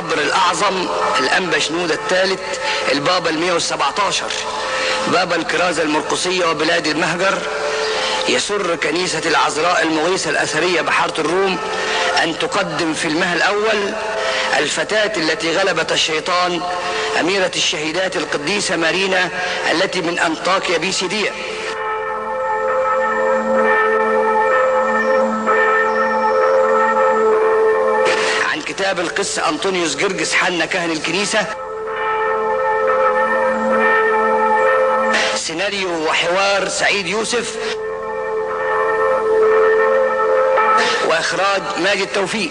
الحبر الأعظم الأنبا شنودة الثالث البابا ال 117 بابا الكرازة المرقصية وبلاد المهجر يسر كنيسة العذراء المغيثة الأثرية بحارة الروم أن تقدم فيلمها الأول الفتاة التي غلبت الشيطان أميرة الشهيدات القديسة مارينا التي من أنطاكيا بيسيدية عن كتاب القس أنطونيوس جرجس حنا كاهن الكنيسة سيناريو وحوار سعيد يوسف واخراج ماجد توفيق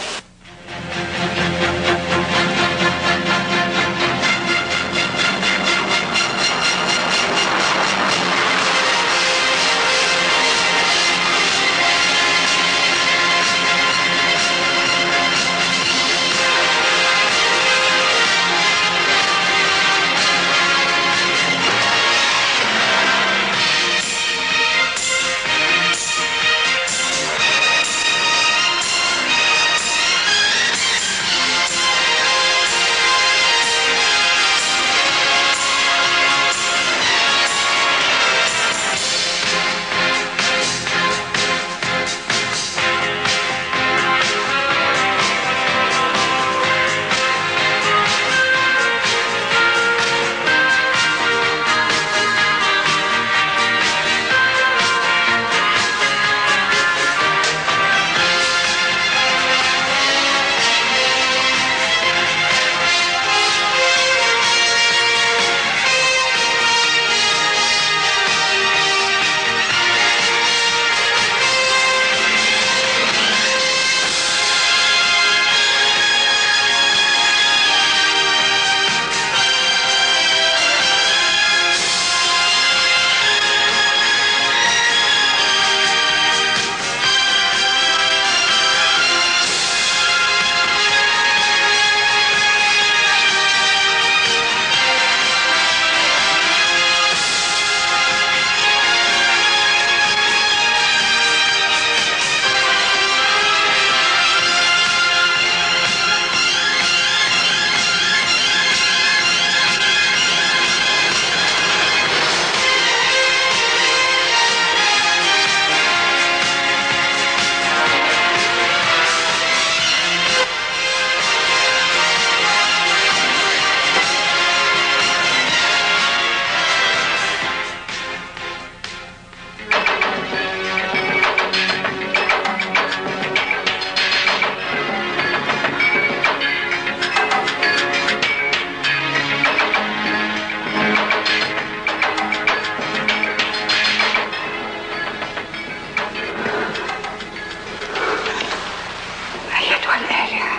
أيتها الآلهة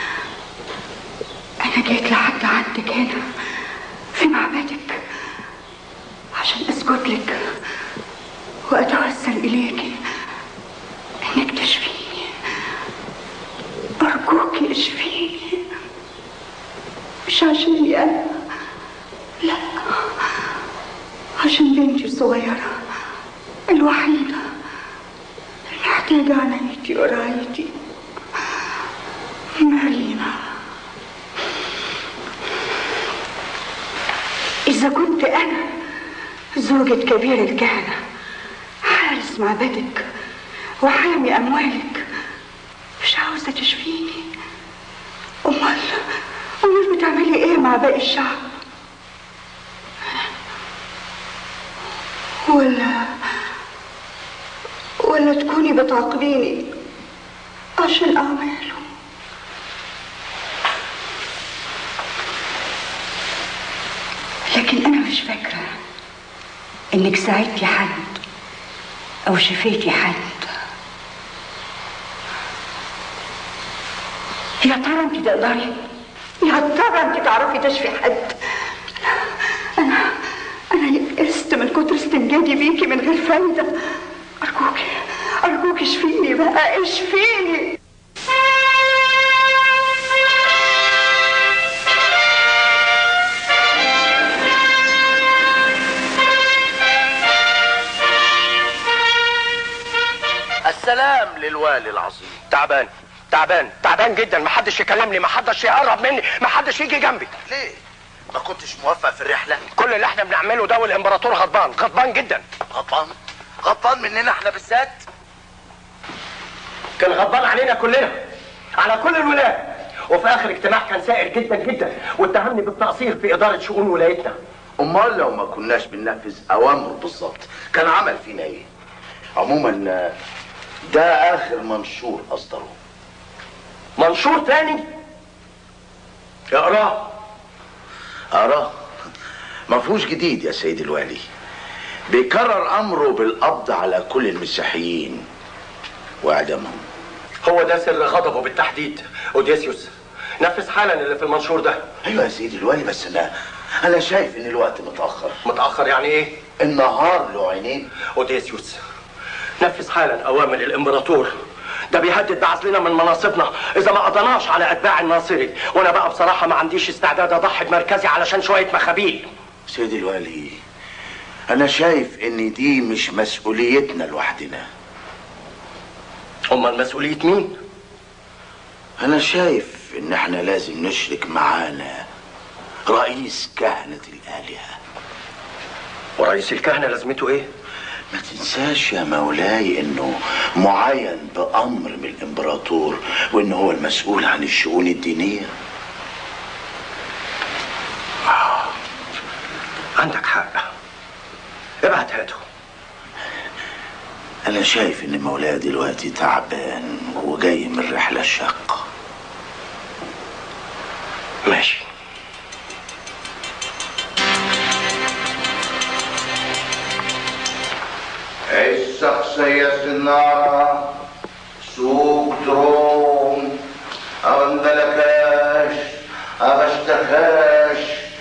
أنا جيت لحد عندك هنا في معبدك عشان أسجد لك وأتوسل إليك إنك تشفيني أرجوك اشفيني مش عشاني أنا لا عشان بنتي الصغيرة الوحيدة المحتاجة عنايتي ورعايتي مارينا إذا كنت أنا زوجة كبير الكهنة حارس معبدك وحامي أموالك مش عاوزة تشفيني أمال أمال بتعملي إيه مع باقي الشعب ولا ولا تكوني بتعاقبيني عشان أعماله لكن أنا مش فاكرة إنك ساعدتي حد أو شفيتي حد يا ترى أنت تقدري يا ترى أنت تعرفي تشفي حد أنا أنا يئست من كتر استنجادي بيكي من غير فايدة أرجوكي أرجوكي اشفيني بقى اشفيني السلام للوالي العظيم تعبان تعبان تعبان تعبان جدا محدش يكلمني محدش يقرب مني محدش يجي جنبي ليه ما كنتش موفق في الرحله كل اللي احنا بنعمله ده والامبراطور غضبان غضبان جدا غضبان غضبان مننا احنا بالذات كان غضبان علينا كلنا على كل الولايات وفي اخر اجتماع كان سائر جدا جدا واتهمني بالتقصير في اداره شؤون ولايتنا امال لو ما كناش بننفذ اوامره بالظبط كان عمل فينا ايه عموما آه، ده اخر منشور اصدره منشور تاني اقراه اراه ما فيهوش جديد يا سيد الوالي بيكرر امره بالقبض على كل المسيحيين واعدامهم هو ده سر غضبه بالتحديد اوديسيوس نفذ حالا اللي في المنشور ده ايوه يا سيد الوالي بس انا انا شايف ان الوقت متاخر متاخر يعني ايه النهار له عينين اوديسيوس نفذ حالا اوامر الامبراطور ده بيهدد بعزلنا من مناصبنا اذا ما قضناش على اتباع الناصري وانا بقى بصراحه ما عنديش استعداد اضحي بمركزي علشان شويه مخابيل سيد الوالي انا شايف ان دي مش مسؤوليتنا لوحدنا امال مسؤوليه مين انا شايف ان احنا لازم نشرك معانا رئيس كهنة الآلهة ورئيس الكهنه لازمته ايه ما تنساش يا مولاي انه معين بأمر من الامبراطور وانه هو المسؤول عن الشؤون الدينية عندك حق ابعت هاته انا شايف ان مولاي دلوقتي تعبان وجاي من رحلة شاقة ماشي الشخصية النارة سوق دروم أغندلكاش أغشتخاش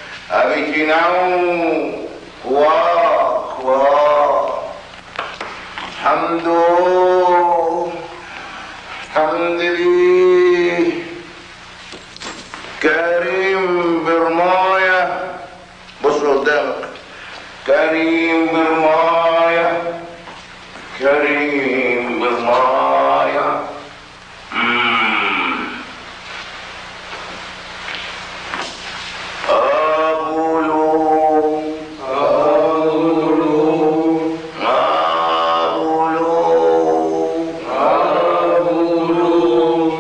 أبيتناو واق واق حمدو حمد لي كريم برماية بص قدامك كريم برماية كريم بالمايا أقولوا أقولوا أقولوا أقولوا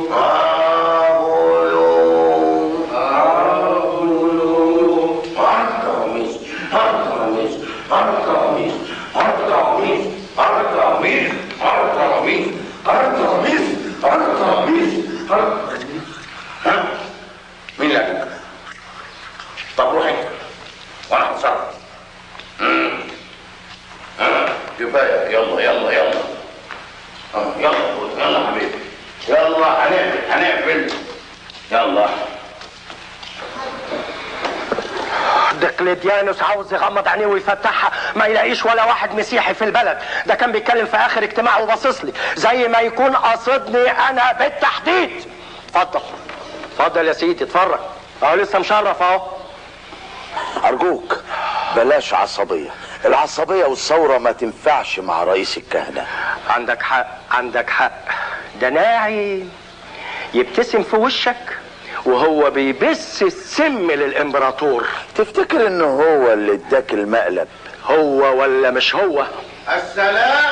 أقولوا أرتمس أرتمس أرتمس أرتمس أرتمس أرتمس أرتمس أرتمس أرتمس ها؟ مين اللي قالك؟ طب روح انت وانا هتصرف مم. ها، كفايه يلا يلا يلا آه، يلا يلا حبيبي يلا هنقفل هنقفل يلا دقلديانوس عاوز يغمض عينيه ويفتحها ما يلاقيش ولا واحد مسيحي في البلد ده كان بيتكلم في اخر اجتماع وباصص لي زي ما يكون قاصدني انا بالتحديد اتفضل اتفضل يا سيدي اتفرج اهو لسه مشرف اهو أرجوك بلاش عصبية العصبية والثورة ما تنفعش مع رئيس الكهنة عندك حق عندك حق ده ناعم يبتسم في وشك وهو بيبث السم للامبراطور تفتكر انه هو اللي اداك المقلب هو ولا مش هو السلام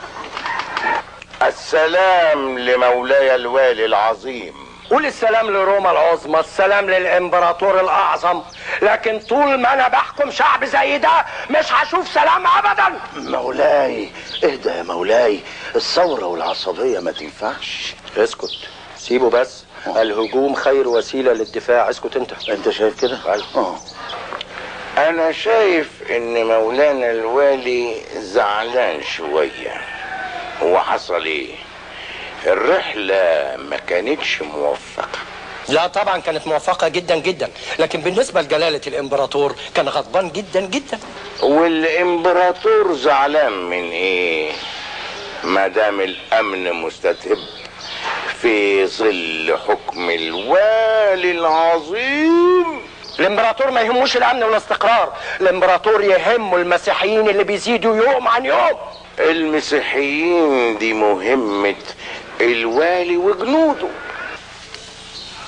السلام لمولاي الوالي العظيم قول السلام لروما العظمى السلام للامبراطور الاعظم لكن طول ما انا بحكم شعب زي ده مش هشوف سلام ابدا مولاي اهدى يا مولاي الثورة والعصبية ما تنفعش اسكت سيبه بس الهجوم خير وسيله للدفاع اسكت انت انت شايف كده؟ اه انا شايف ان مولانا الوالي زعلان شوية هو حصل ايه الرحلة ما كانتش موفقة لا طبعا كانت موفقه جدا جدا لكن بالنسبه لجلاله الامبراطور كان غضبان جدا جدا والامبراطور زعلان من ايه ما دام الامن مستتب في ظل حكم الوالي العظيم الامبراطور ما يهموش الامن والاستقرار الامبراطور يهمه المسيحيين اللي بيزيدوا يوم عن يوم المسيحيين دي مهمة الوالي وجنوده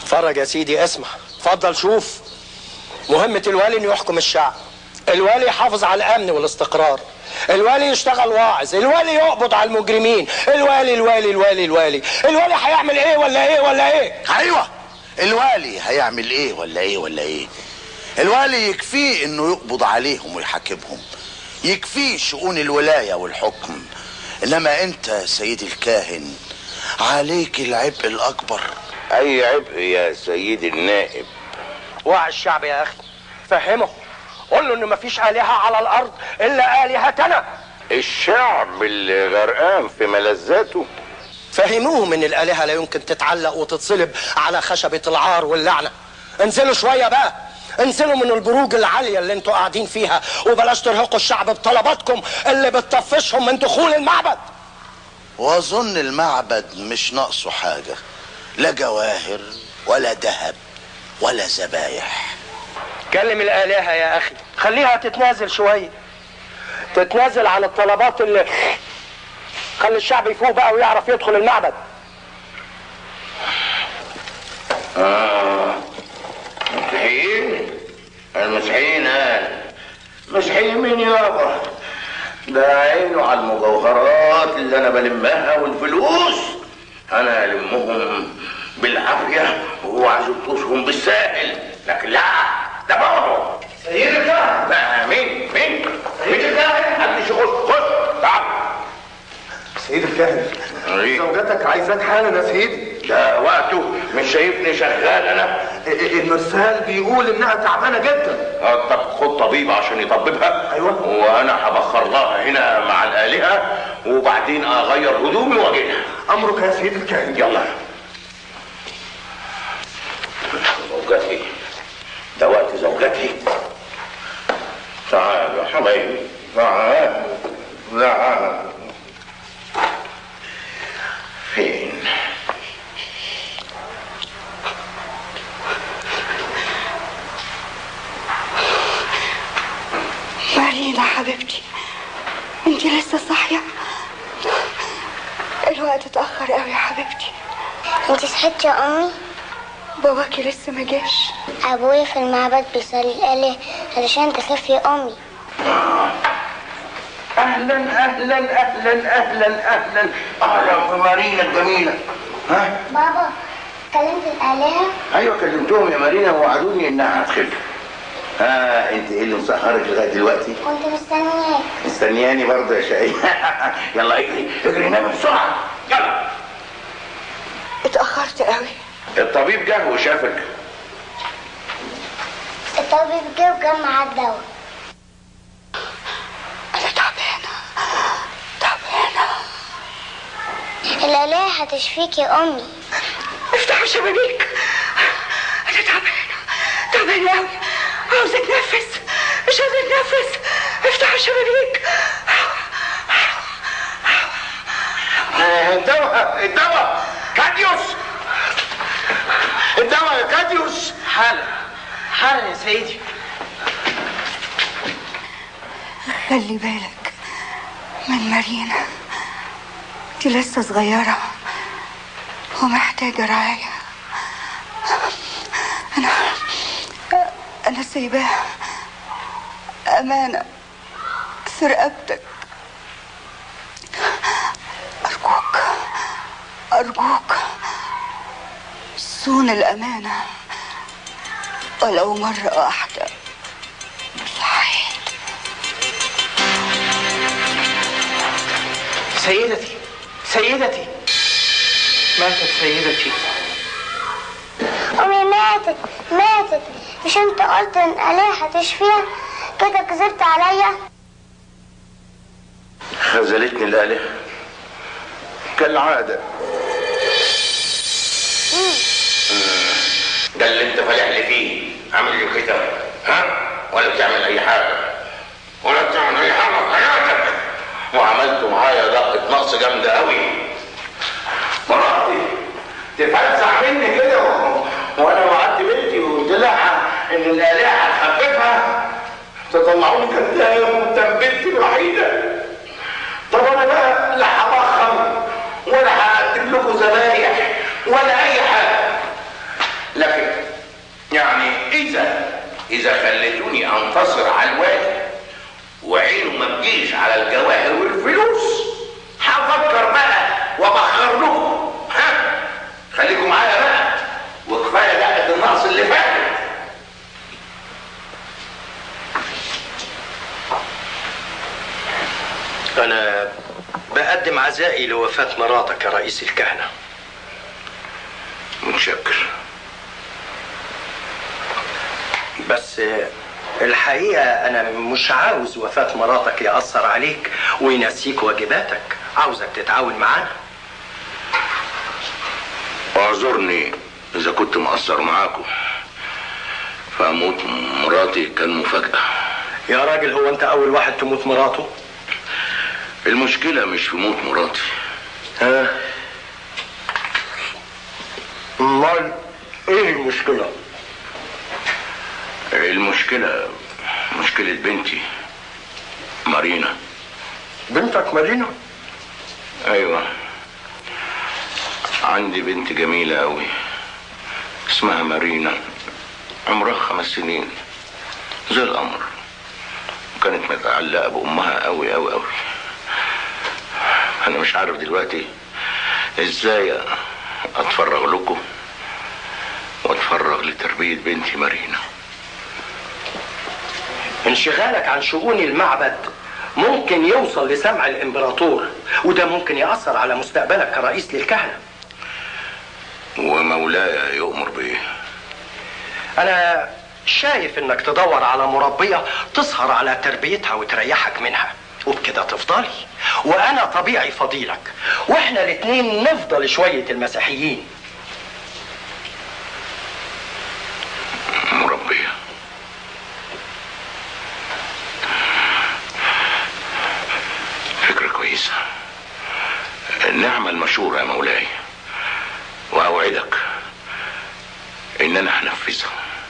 اتفرج يا سيدي اسمع اتفضل شوف مهمة الوالي انه يحكم الشعب الوالي يحافظ على الامن والاستقرار الوالي يشتغل واعظ الوالي يقبض على المجرمين الوالي الوالي الوالي الوالي الوالي هيعمل ايه ولا ايه ولا ايه ايوه الوالي هيعمل ايه ولا ايه ولا ايه الوالي يكفيه انه يقبض عليهم ويحاكمهم يكفيه شؤون الولاية والحكم انما انت يا سيدي الكاهن عليك العبء الاكبر اي عبء يا سيدي النائب وعي الشعب يا اخي فهمه قول له ان مفيش الهه على الارض الا الهتنا الشعب اللي غرقان في ملذاته فهموهم ان الالهه لا يمكن تتعلق وتتصلب على خشبه العار واللعنه انزلوا شويه بقى انزلوا من البروج العاليه اللي انتوا قاعدين فيها وبلاش ترهقوا الشعب بطلباتكم اللي بتطفشهم من دخول المعبد واظن المعبد مش ناقصه حاجة لا جواهر ولا ذهب ولا ذبايح كلم الالهه يا اخي خليها تتنازل شويه تتنازل عن الطلبات اللي خلي الشعب يفوق بقى ويعرف يدخل المعبد مسيحيين المسيحيين قال مسيحيين مين يابا ده عينه على المجوهرات اللي انا بلمها والفلوس انا المهم بالعافيه وهو عايز يطوشهم بالساهل لكن لا ده برضه سيدك بقى مين مين مين الكاهن محدش يخش خش تعال سيد الكاهن إيه؟ زوجتك عايزاك حالا يا سيدي ده وقته مش شايفني شغال انا المرسال بيقول انها تعبانه جدا آه، طب خد طبيب عشان يطببها أيوة. وانا هبخر لها هنا مع الالهه وبعدين اغير هدومي واجي لها امرك يا سيد الكاهن يلا زوجتي ده وقت زوجتي تعال يا حبيبي تعال تعال فين مارينا حبيبتي انت لسه صاحية الوقت اتأخر قوي يا حبيبتي انت صحيتي يا امي باباكي لسه ما جاش ابويا في المعبد بيصلي الاله علشان تخف يا امي اهلا اهلا اهلا اهلا اهلا اهلا في مارينا الجميله ها بابا كلمت الالهه ايوه كلمتهم يا مارينا ووعدوني انها هتخف ها انت ايه اللي مسهرك لغايه دلوقتي كنت مستنياك مستنياني برضه يا شقي يلا اجري اجري نام بسرعه يلا اتأخرت قوي الطبيب جه وشافك الطبيب جه وجمع الدواء أنا تعبانة تعبانة الالهه هتشفيك يا امي افتحوا شبابيك أنا تعبانة تعبانة قوي عاوزة أتنفس مش قادرة أتنفس افتحوا شبابيك الدواء الدواء كاديوس الدواء يا كاديوس حالا حالا يا سيدي خلي بالك من مارينا دي لسه صغيرة ومحتاجة رعاية أنا أنا سايباها أمانة في رقبتك أرجوك أرجوك صون الأمانة ولو مرة واحدة في حياتك سيدتي سيدتي ماتت سيدتي امي ماتت ماتت مش انت قلت ان الالهه هتشفيها كده كذبت عليا خذلتني الآلهة كالعادة ده اللي انت فالح لي فيه عامل لي كده ها ولا بتعمل اي حاجة ولا بتعمل اي حاجة في حياتك وعملت معايا دقة نقص جامدة قوي مراتي تفزع مني كده و- وانا وعدت بنتي وقلت لها ان الآلهة هتخففها تطلعوني كذاب وانت بنتي الوحيدة طب انا بقى لا هبخر ولا هقدم لكم ذبايح ولا اي حاجه اذا خليتوني انتصر على الوالي وعينه ما تجيش على الجواهر والفلوس هفكر بقى وابخر لكم ها خليكم معايا بقى وكفايه دقه النقص اللي فاتت أنا بقدم عزائي لوفاة مراتك يا رئيس الكهنة متشكر بس الحقيقة أنا مش عاوز وفاة مراتك يأثر عليك وينسيك واجباتك عاوزك تتعاون معانا اعذرني اذا كنت مقصر معاكم فموت مراتي كان مفاجأة يا راجل هو أنت أول واحد تموت مراته المشكلة مش في موت مراتي ها امال ايه المشكلة؟ المشكلة مشكلة بنتي مارينا بنتك مارينا؟ ايوه عندي بنت جميلة أوي اسمها مارينا عمرها خمس سنين زي القمر كانت متعلقة بأمها أوي أوي أوي أنا مش عارف دلوقتي إزاي أتفرغ لكم وأتفرغ لتربية بنتي مارينا انشغالك عن شؤون المعبد ممكن يوصل لسمع الامبراطور وده ممكن يأثر على مستقبلك كرئيس للكهنة ومولاي يؤمر بإيه أنا شايف إنك تدور على مربية تسهر على تربيتها وتريحك منها وبكده تفضلي وأنا طبيعي فضيلك وإحنا الاتنين نفضل شوية المسيحيين مربية فكرة كويسة نعمل مشورة يا مولاي وأوعدك إن أنا هنفذها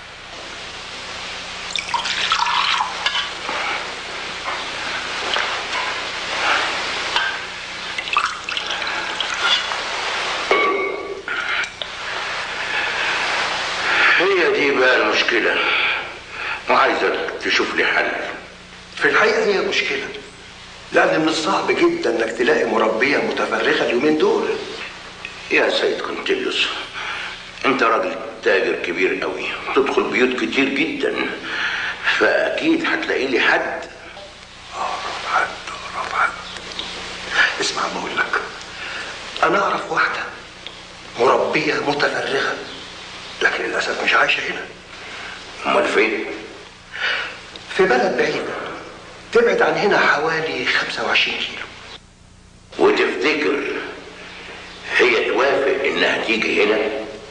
هي دي بقى المشكلة وعايزك تشوف لي حل في الحقيقة هي مشكلة لأن من الصعب جدا إنك تلاقي مربية متفرغة اليومين دول يا سيد كونتيليوس انت راجل تاجر كبير قوي تدخل بيوت كتير جدا فاكيد هتلاقي لي حد أقرب حد أقرب حد اسمع ما أقول لك أنا أعرف واحدة مربية متفرغة لكن للأسف مش عايشة هنا امال فين في بلد بعيدة تبعد عن هنا حوالي 25 كيلو وتفتكر هي توافق انها تيجي هنا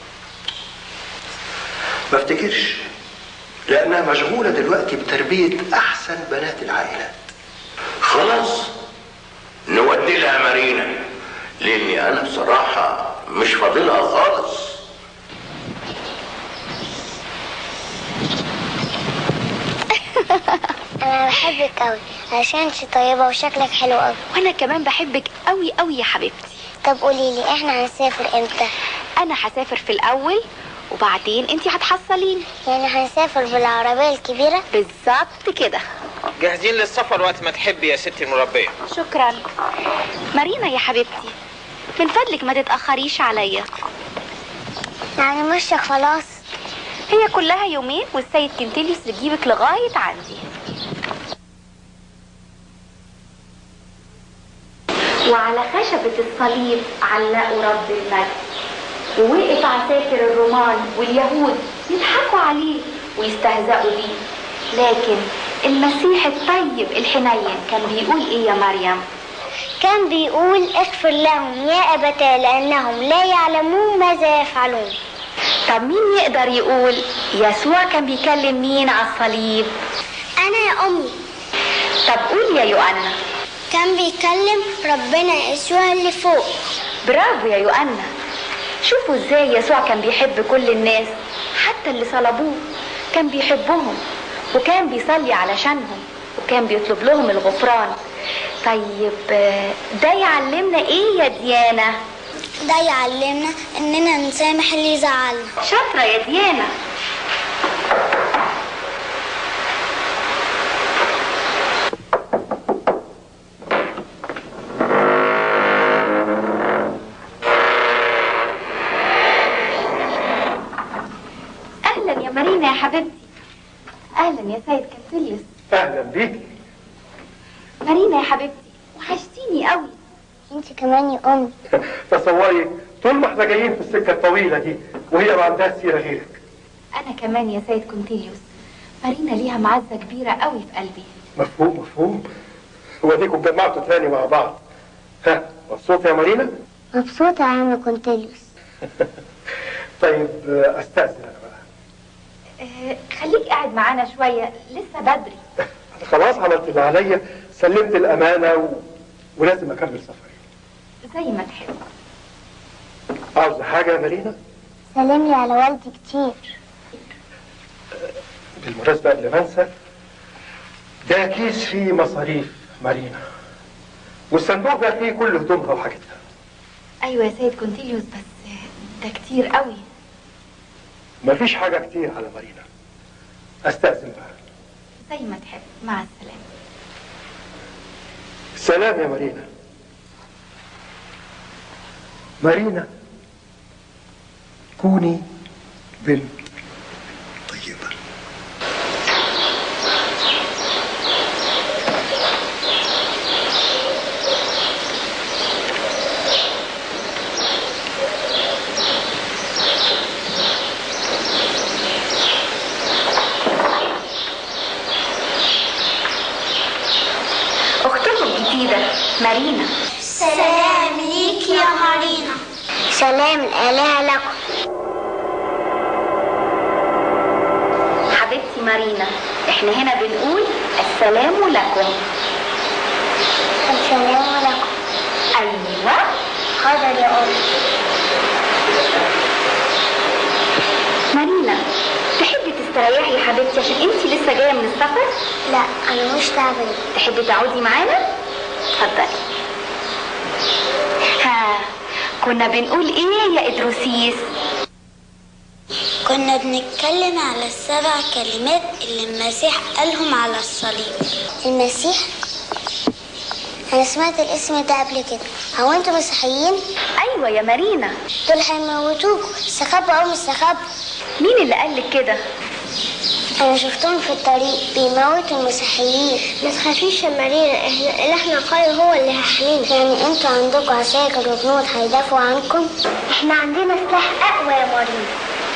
ما افتكرش لأنها مشغولة دلوقتي بتربية أحسن بنات العائلات خلاص نودي لها مارينا لاني انا بصراحة مش فاضلها خالص انا بحبك قوي عشان انت طيبة وشكلك حلو قوي وانا كمان بحبك قوي قوي يا حبيبتي طب قولي لي احنا هنسافر امتى انا هسافر في الاول وبعدين انتي هتحصليني يعني هنسافر بالعربية الكبيرة بالظبط كده جاهزين للسفر وقت ما تحبي يا ستي المربية شكرا مارينا يا حبيبتي من فضلك ما تتاخريش عليا يعني ماشية خلاص هي كلها يومين والسيد كنتيليوس يجيبك لغايه عندي وعلى خشبة الصليب علقوا رب المجد ووقف عساكر الرومان واليهود يضحكوا عليه ويستهزئوا بيه لكن المسيح الطيب الحنين كان بيقول ايه يا مريم كان بيقول اغفر لهم يا أبتاه لأنهم لا يعلمون ماذا يفعلون طب مين يقدر يقول يسوع كان بيكلم مين على الصليب أنا يا أمي طب قول يا يوأنا كان بيكلم ربنا يسوع اللي فوق برافو يا يوأنا شوفوا ازاي يسوع كان بيحب كل الناس حتى اللي صلبوه كان بيحبهم وكان بيصلي علشانهم وكان بيطلب لهم الغفران طيب آه، ده يعلمنا ايه يا ديانا ده يعلمنا إننا نسامح اللي يزعلنا شاطرة يا ديانا مارينا يا حبيبتي اهلا يا سيد كنتليوس اهلا بيك مارينا يا حبيبتي وحشتيني قوي انت كمان يا امي تصوري طول ما احنا جايين في السكه الطويله دي وهي ما عندها سيره غيرك انا كمان يا سيد كونتيليوس مارينا ليها معزه كبيره قوي في قلبي مفهوم مفهوم وديكم جمعتوا تاني مع بعض ها مبسوط يا مارينا مبسوطة يا عم كونتيليوس طيب آه، استاذن انا بقى أه خليك قاعد معانا شويه لسه بدري أنا خلاص عملت اللي عليا سلمت الامانه و... ولازم اكمل سفري زي ما تحب عاوز حاجه يا مارينا سلم لي على والدي كتير بالمناسبه قبل ما انسى ده كيس فيه مصاريف مارينا والصندوق ده فيه كل هدومها وحاجتها ايوه يا سيد كونتيليوس بس ده كتير قوي مفيش حاجه كتير على مارينا استاذن بقى زي ما تحب مع السلامه سلام يا مارينا مارينا كوني بنت طيبة اختكم الجديده مارينا سلام ليك يا مارينا سلام الآلهة لكم حبيبتي مارينا احنا هنا بنقول السلام لكم السلام لكم ايوه حاضر يا أمي مارينا تحبي تستريحي يا حبيبتي عشان انتي لسه جايه من السفر لا أنا مش تعبانة تحبي تقعدي معانا اتفضلي ها كنا بنقول ايه يا ادروسيس كنا بنتكلم على السبع كلمات اللي المسيح قالهم على الصليب المسيح انا سمعت الاسم ده قبل كده هو انتوا مسيحيين ايوه يا مارينا دول هيموتوكوا استخبوا او مستخبوا مين اللي قالك كده انا شفتهم في الطريق بيموتوا المسيحيين ما تخافيش يا مارينا احنا اللحن القوي هو اللي هيحمينا يعني انتوا عندكم عساكر وجنود هيدافعوا عنكم احنا عندنا سلاح اقوى يا مارينا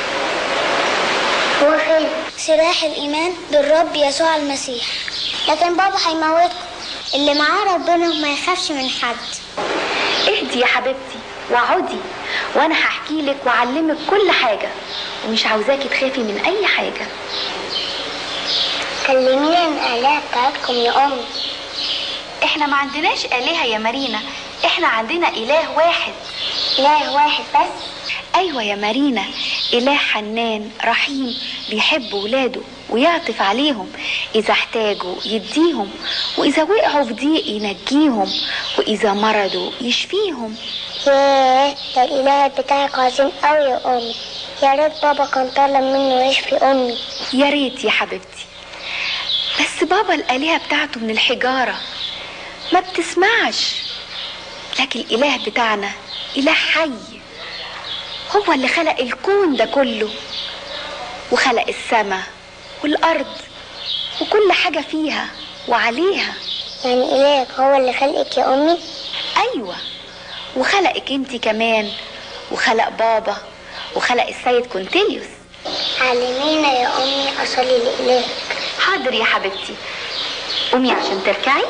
هو فين سلاح الايمان بالرب يسوع المسيح لكن بابا هيموتكم اللي معاه ربنا ما يخافش من حد اهدي يا حبيبتي واقعدي وانا هحكي لك واعلمك كل حاجه ومش عاوزاكي تخافي من اي حاجه كلميني عن الآلهة بتاعتكم يا أمي احنا ما عندناش آلهة يا مارينا احنا عندنا إله واحد إله واحد بس أيوة يا مارينا إله حنان رحيم بيحب ولاده ويعطف عليهم إذا احتاجوا يديهم وإذا وقعوا في ضيق ينجيهم وإذا مرضوا يشفيهم ياه ده الإله بتاعك عظيم أوي يا أمي يا ريت بابا كان طلب منه يشفي أمي يا ريت يا حبيبتي بس بابا الآلهة بتاعته من الحجارة ما بتسمعش لكن الإله بتاعنا إله حي هو اللي خلق الكون ده كله وخلق السماء والأرض وكل حاجة فيها وعليها يعني إلهك هو اللي خلقك يا أمي أيوة وخلقك انت كمان وخلق بابا وخلق السيد كونتيليوس علمينا يا أمي أصلي لإلهك حاضر يا حبيبتي قومي عشان تركعي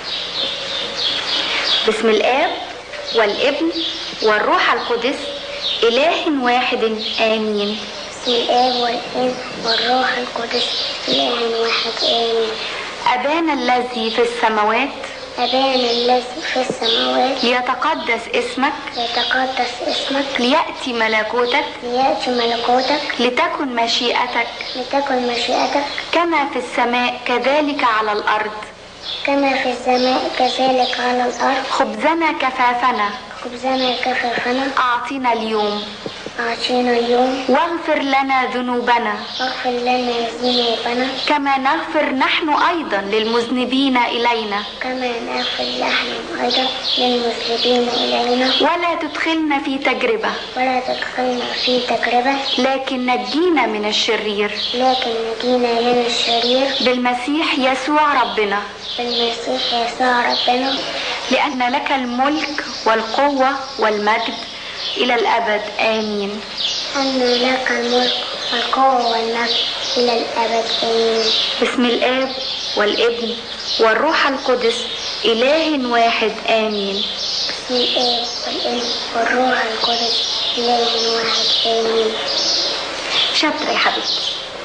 بسم الآب والابن والروح القدس إله واحد آمين بسم الآب والابن والروح القدس إله واحد آمين أبانا الذي في السماوات أبانا الذي في السماوات ليتقدس اسمك يتقدس اسمك ليأتي ملكوتك ليأتي ملكوتك لتكن مشيئتك لتكن مشيئتك كما في السماء كذلك على الأرض كما في السماء كذلك على الأرض خبزنا كفافنا خبزنا كفافنا أعطنا اليوم أعطينا اليوم واغفر لنا ذنوبنا واغفر لنا ذنوبنا كما نغفر نحن أيضا للمذنبين إلينا كما نغفر نحن أيضا للمذنبين إلينا ولا تدخلنا في تجربة ولا تدخلنا في تجربة لكن نجينا من الشرير لكن نجينا من الشرير بالمسيح يسوع ربنا بالمسيح يسوع ربنا لأن لك الملك والقوة والمجد إلى الأبد آمين أن لك الملك والقوة والمجد إلى الأبد آمين باسم الآب والابن والروح القدس إله واحد آمين بسم الآب والابن والروح القدس إله واحد آمين شاطرة يا حبيبتي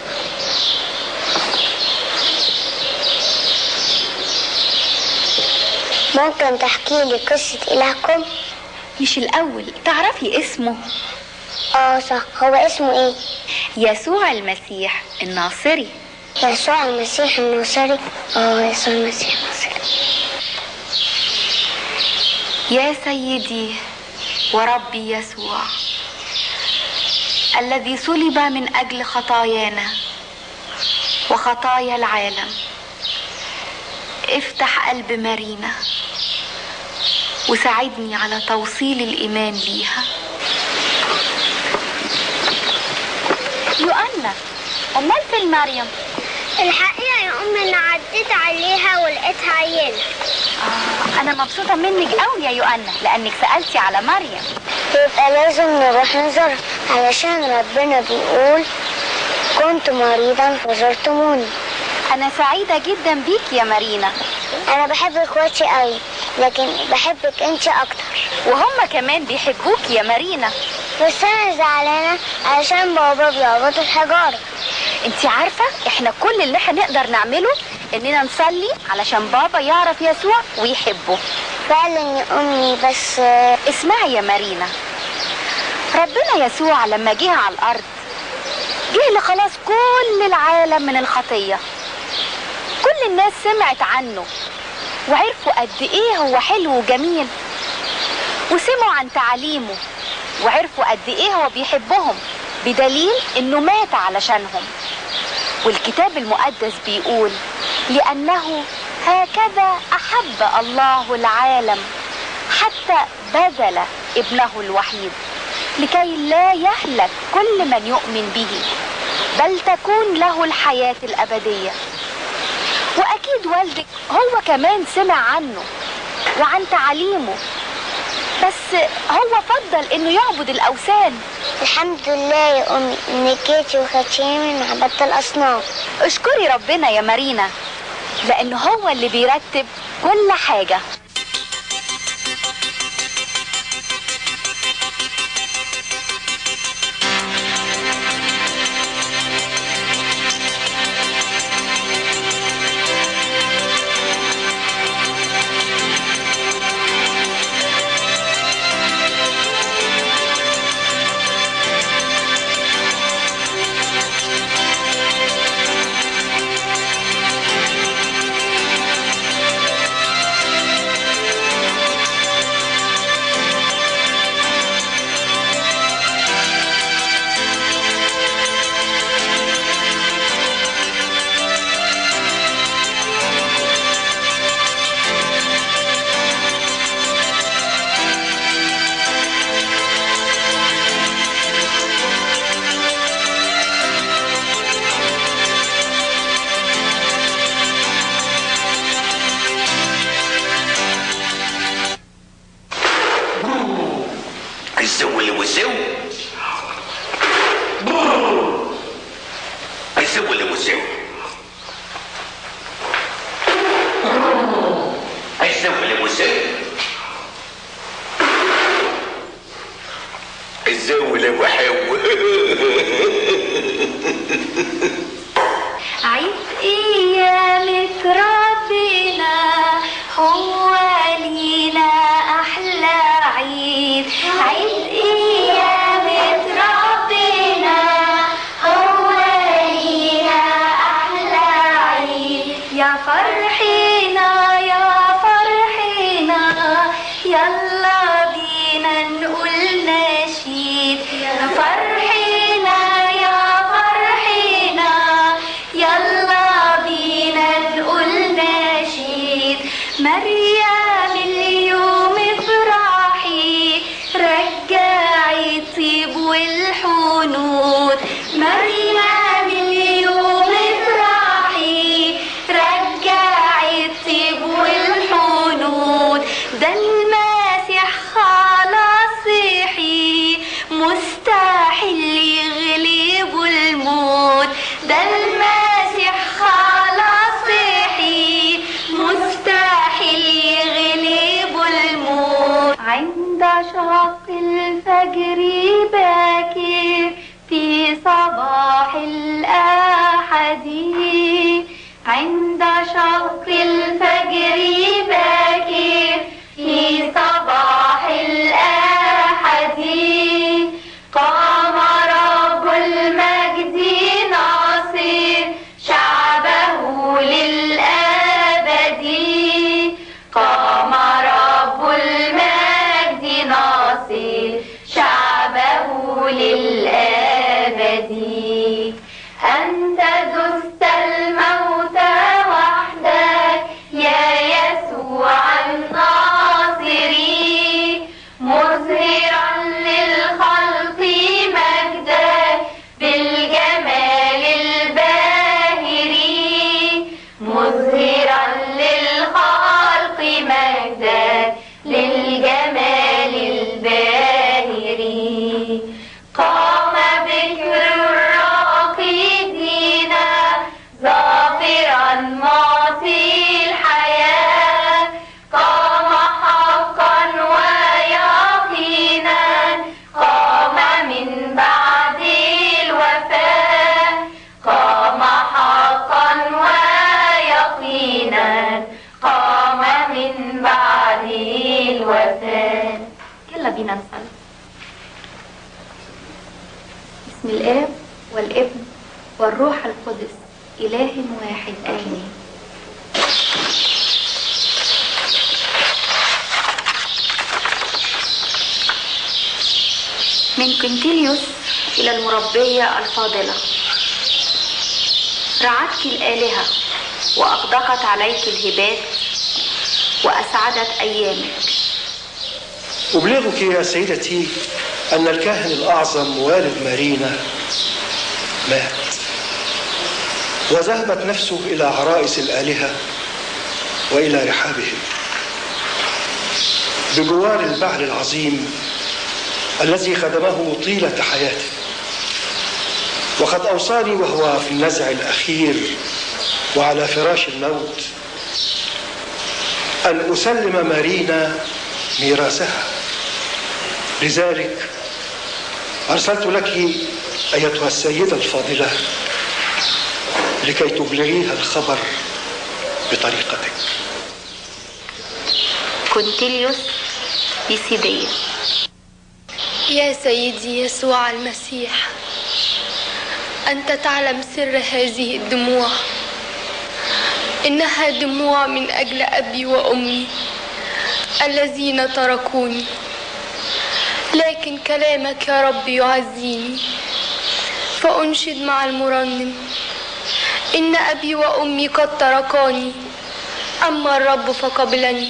ممكن تحكي لي قصة إلهكم؟ مش الأول تعرفي اسمه اه صح هو اسمه ايه؟ يسوع المسيح الناصري يسوع المسيح الناصري اه يسوع المسيح الناصري يا سيدي وربي يسوع الذي صلب من أجل خطايانا وخطايا العالم افتح قلب مارينا وساعدني على توصيل الإيمان بيها يؤنا أمال فين مريم؟ الحقيقة يا أمي أنا عديت عليها ولقيتها عيانة آه أنا مبسوطة منك قوي يا يؤنا لأنك سألتي على مريم يبقى لازم نروح نزورها علشان ربنا بيقول كنت مريضا فزرتموني أنا سعيدة جدا بيك يا مارينا أنا بحب إخواتي قوي لكن بحبك أنت أكتر وهم كمان بيحبوك يا مارينا بس أنا زعلانة علشان بابا بيعبط الحجارة انت عارفة احنا كل اللي احنا نقدر نعمله اننا نصلي علشان بابا يعرف يسوع ويحبه فعلا يا أمي بس اسمعي يا مارينا ربنا يسوع لما جه على الارض جه لخلاص كل العالم من الخطية كل الناس سمعت عنه وعرفوا قد ايه هو حلو وجميل وسمعوا عن تعاليمه وعرفوا قد ايه هو بيحبهم بدليل انه مات علشانهم والكتاب المقدس بيقول لانه هكذا احب الله العالم حتى بذل ابنه الوحيد لكي لا يهلك كل من يؤمن به بل تكون له الحياة الأبدية وأكيد والدك هو كمان سمع عنه وعن تعاليمه بس هو فضل انه يعبد الاوثان الحمد لله يا أمي إنك جيتي وخدتيني من عبادة الأصنام اشكري ربنا يا مارينا لان هو اللي بيرتب كل حاجة الزو اللي والزو الزو اللي والزو الزو اللي والزو الزو اللي وحو عيد ايامك ربنا هو لينا احلى عيد عيد ايامك ربنا هو لينا ده المسيح خلاص صحي مستحيل يغلب الموت عند شرق الفجر باكر في صباح الأحد عند شرق الفجر باكر في صباح الأحد قام رب المجد ناصر شعبه للأبد قام رب المجد ناصر شعبه للأبد أنت دست الموت وحدك يا يسوع الناصري مظهرا للخلق مجدك بالجمال الباهر مظهرا للخلق مجدك للجمال الباهر قام بكر الراقدين ظافرا معطي الحياة قام حقا ويقينا قام من بعد الوفاة قام حقا ويقينا قام من بعد الوفاة يلا بينا نصلي بسم الآب والابن والروح القدس إله واحد آمين من كنتيليوس إلى المربية الفاضلة رعتك الآلهة وأغدقت عليك الهبات وأسعدت أيامك أبلغك يا سيدتي أن الكاهن الأعظم والد مارينا مات وذهبت نفسه إلى عرائس الآلهة وإلى رحابهم بجوار البعل العظيم الذي خدمه طيلة حياته وقد أوصاني وهو في النزع الأخير وعلى فراش الموت أن أسلم مارينا ميراثها لذلك أرسلت لك أيتها السيدة الفاضلة لكي تبلغيها الخبر بطريقتك كونتيليوس بيسيدية يا سيدي يسوع المسيح أنت تعلم سر هذه الدموع إنها دموع من أجل أبي وأمي الذين تركوني لكن كلامك يا رب يعزيني فأنشد مع المرنم إن أبي وأمي قد تركاني أما الرب فقبلني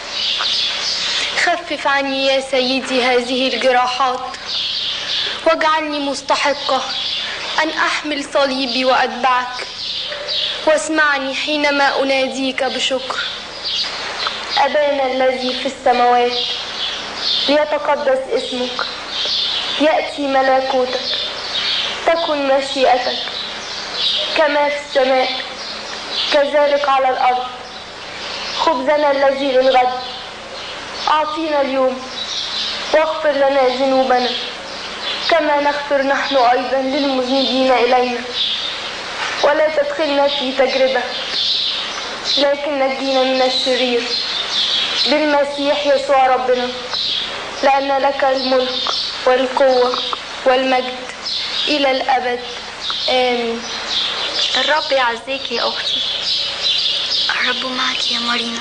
خفف عني يا سيدي هذه الجراحات واجعلني مستحقة أن أحمل صليبي وأتبعك واسمعني حينما أناديك بشكر أبانا الذي في السماوات ليتقدس اسمك يأتي ملكوتك تكن مشيئتك كما في السماء كذلك على الأرض خبزنا الذي للغد أعطينا اليوم واغفر لنا ذنوبنا كما نغفر نحن أيضا للمذنبين إلينا ولا تدخلنا في تجربة لكن نجينا من الشرير بالمسيح يسوع ربنا لأن لك الملك والقوة والمجد إلى الأبد آمين الرب يعزيك يا أختي الرب معك يا مارينا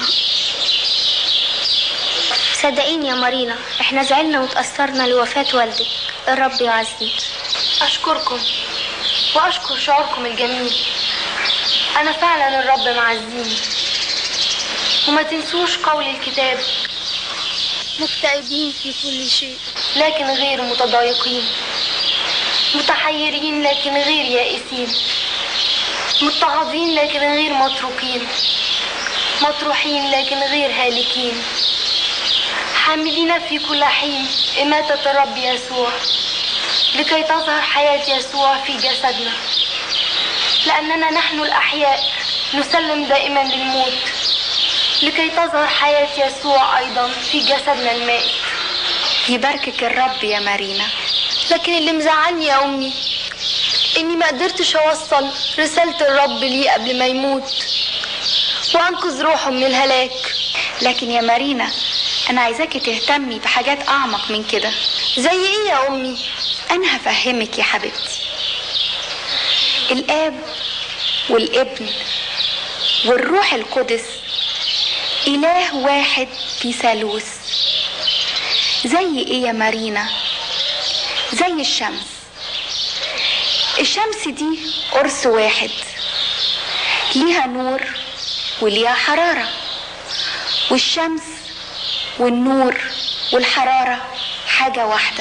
صدقيني يا مارينا احنا زعلنا وتأثرنا لوفاة والدك الرب يعزيك أشكركم وأشكر شعوركم الجميل أنا فعلا الرب معزيني وما تنسوش قول الكتاب مكتئبين في كل شيء لكن غير متضايقين متحيرين لكن غير يائسين مضطهدين لكن غير متروكين مطروحين لكن غير هالكين حاملين في كل حين إماتة الرب يسوع لكي تظهر حياة يسوع في جسدنا لأننا نحن الأحياء نسلم دائما للموت لكي تظهر حياة يسوع أيضا في جسدنا المائت يباركك الرب يا مارينا لكن اللي مزعلني يا أمي إني ما قدرتش أوصل رسالة الرب لي قبل ما يموت وأنقذ روحه من الهلاك لكن يا مارينا أنا عايزاكي تهتمي بحاجات أعمق من كده زي إيه يا أمي؟ أنا هفهمك يا حبيبتي الآب والابن والروح القدس إله واحد في ثالوث زي إيه يا مارينا؟ زي الشمس الشمس دي قرص واحد ليها نور وليها حرارة والشمس والنور والحرارة حاجة واحدة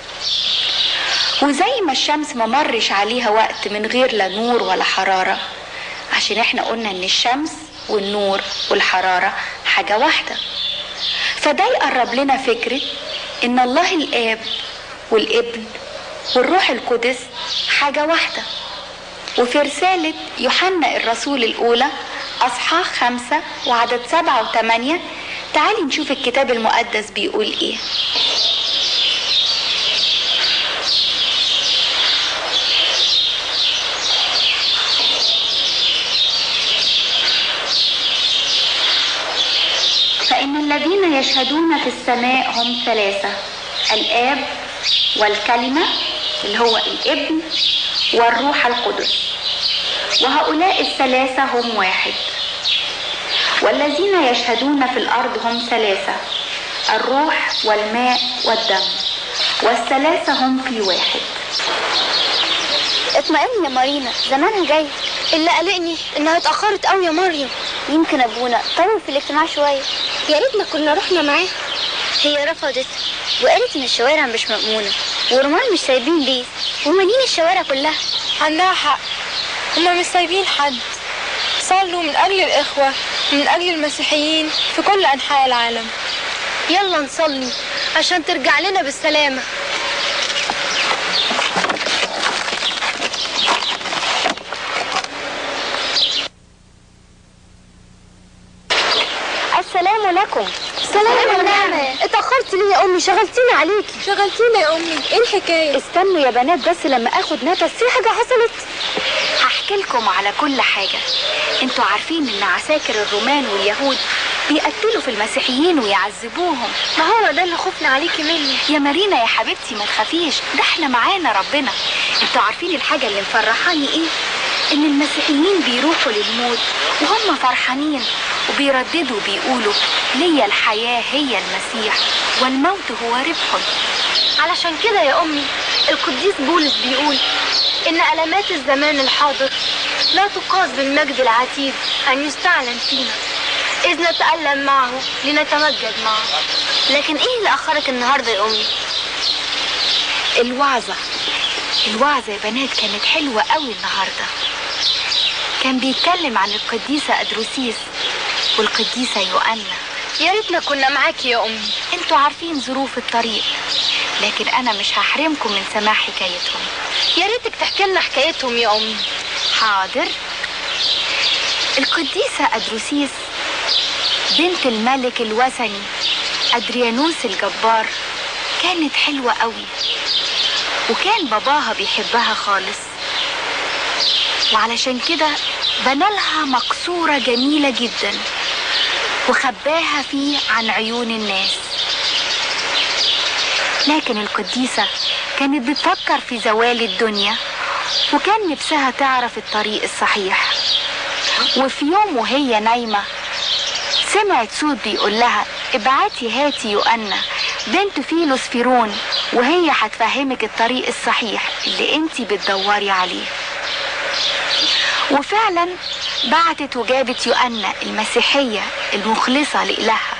وزي ما الشمس ما مرش عليها وقت من غير لا نور ولا حرارة عشان احنا قلنا ان الشمس والنور والحرارة حاجة واحدة فده يقرب لنا فكرة ان الله الاب والابن والروح القدس حاجة واحدة وفي رسالة يوحنا الرسول الأولى أصحاح خمسة وعدد سبعة وثمانية تعالي نشوف الكتاب المقدس بيقول إيه فإن الذين يشهدون في السماء هم ثلاثة الآب والكلمة اللي هو الابن والروح القدس وهؤلاء الثلاثة هم واحد والذين يشهدون في الأرض هم ثلاثة الروح والماء والدم والثلاثة هم في واحد اطمئن يا مارينا زمانها جاي اللي قلقني إنها اتأخرت أوي يا مريم يمكن ابونا طول في الاجتماع شويه يا ريتنا كنا رحنا معاه هي رفضت وقالت ان الشوارع مش مأمونة ورمال مش سايبين بيت ومالين الشوارع كلها عندها حق هما مش سايبين حد صلوا من أجل الإخوة ومن أجل المسيحيين في كل أنحاء العالم يلا نصلي عشان ترجع لنا بالسلامة السلام لكم سلام ونعمة اتأخرت ليه يا أمي شغلتيني عليكي شغلتيني يا أمي ايه الحكاية استنوا يا بنات بس لما اخد نفس في حاجة حصلت هحكي لكم على كل حاجة انتوا عارفين ان عساكر الرومان واليهود بيقتلوا في المسيحيين ويعذبوهم ما هو ده اللي خفنا عليكي منه يا مارينا يا حبيبتي ما تخافيش ده احنا معانا ربنا انتوا عارفين الحاجة اللي مفرحاني ايه ان المسيحيين بيروحوا للموت وهم فرحانين وبيرددوا بيقولوا ليا الحياة هي المسيح والموت هو ربح علشان كده يا أمي القديس بولس بيقول إن علامات الزمان الحاضر لا تقاس بالمجد العتيد أن يستعلن فينا إذ نتألم معه لنتمجد معه لكن ايه اللي اخرك النهارده يا امي الوعظة الوعظة يا بنات كانت حلوة قوي النهاردة كان بيتكلم عن القديسة أدروسيس والقديسة يوأنا يا ريتنا كنا معاكي يا أمي انتوا عارفين ظروف الطريق لكن أنا مش هحرمكم من سماع حكايتهم يا ريتك تحكي لنا حكايتهم يا أمي حاضر القديسة أدروسيس بنت الملك الوثني أدريانوس الجبار كانت حلوة قوي وكان باباها بيحبها خالص وعلشان كده بنالها مقصورة جميلة جدا وخباها فيه عن عيون الناس لكن القديسة كانت بتفكر في زوال الدنيا وكان نفسها تعرف الطريق الصحيح وفي يوم وهي نايمة سمعت صوت بيقول لها ابعتي هاتي يوأنا بنت فيلوس فيرون وهي هتفهمك الطريق الصحيح اللي انتي بتدوري عليه وفعلا بعتت وجابت يوأنا المسيحية المخلصة لإلهها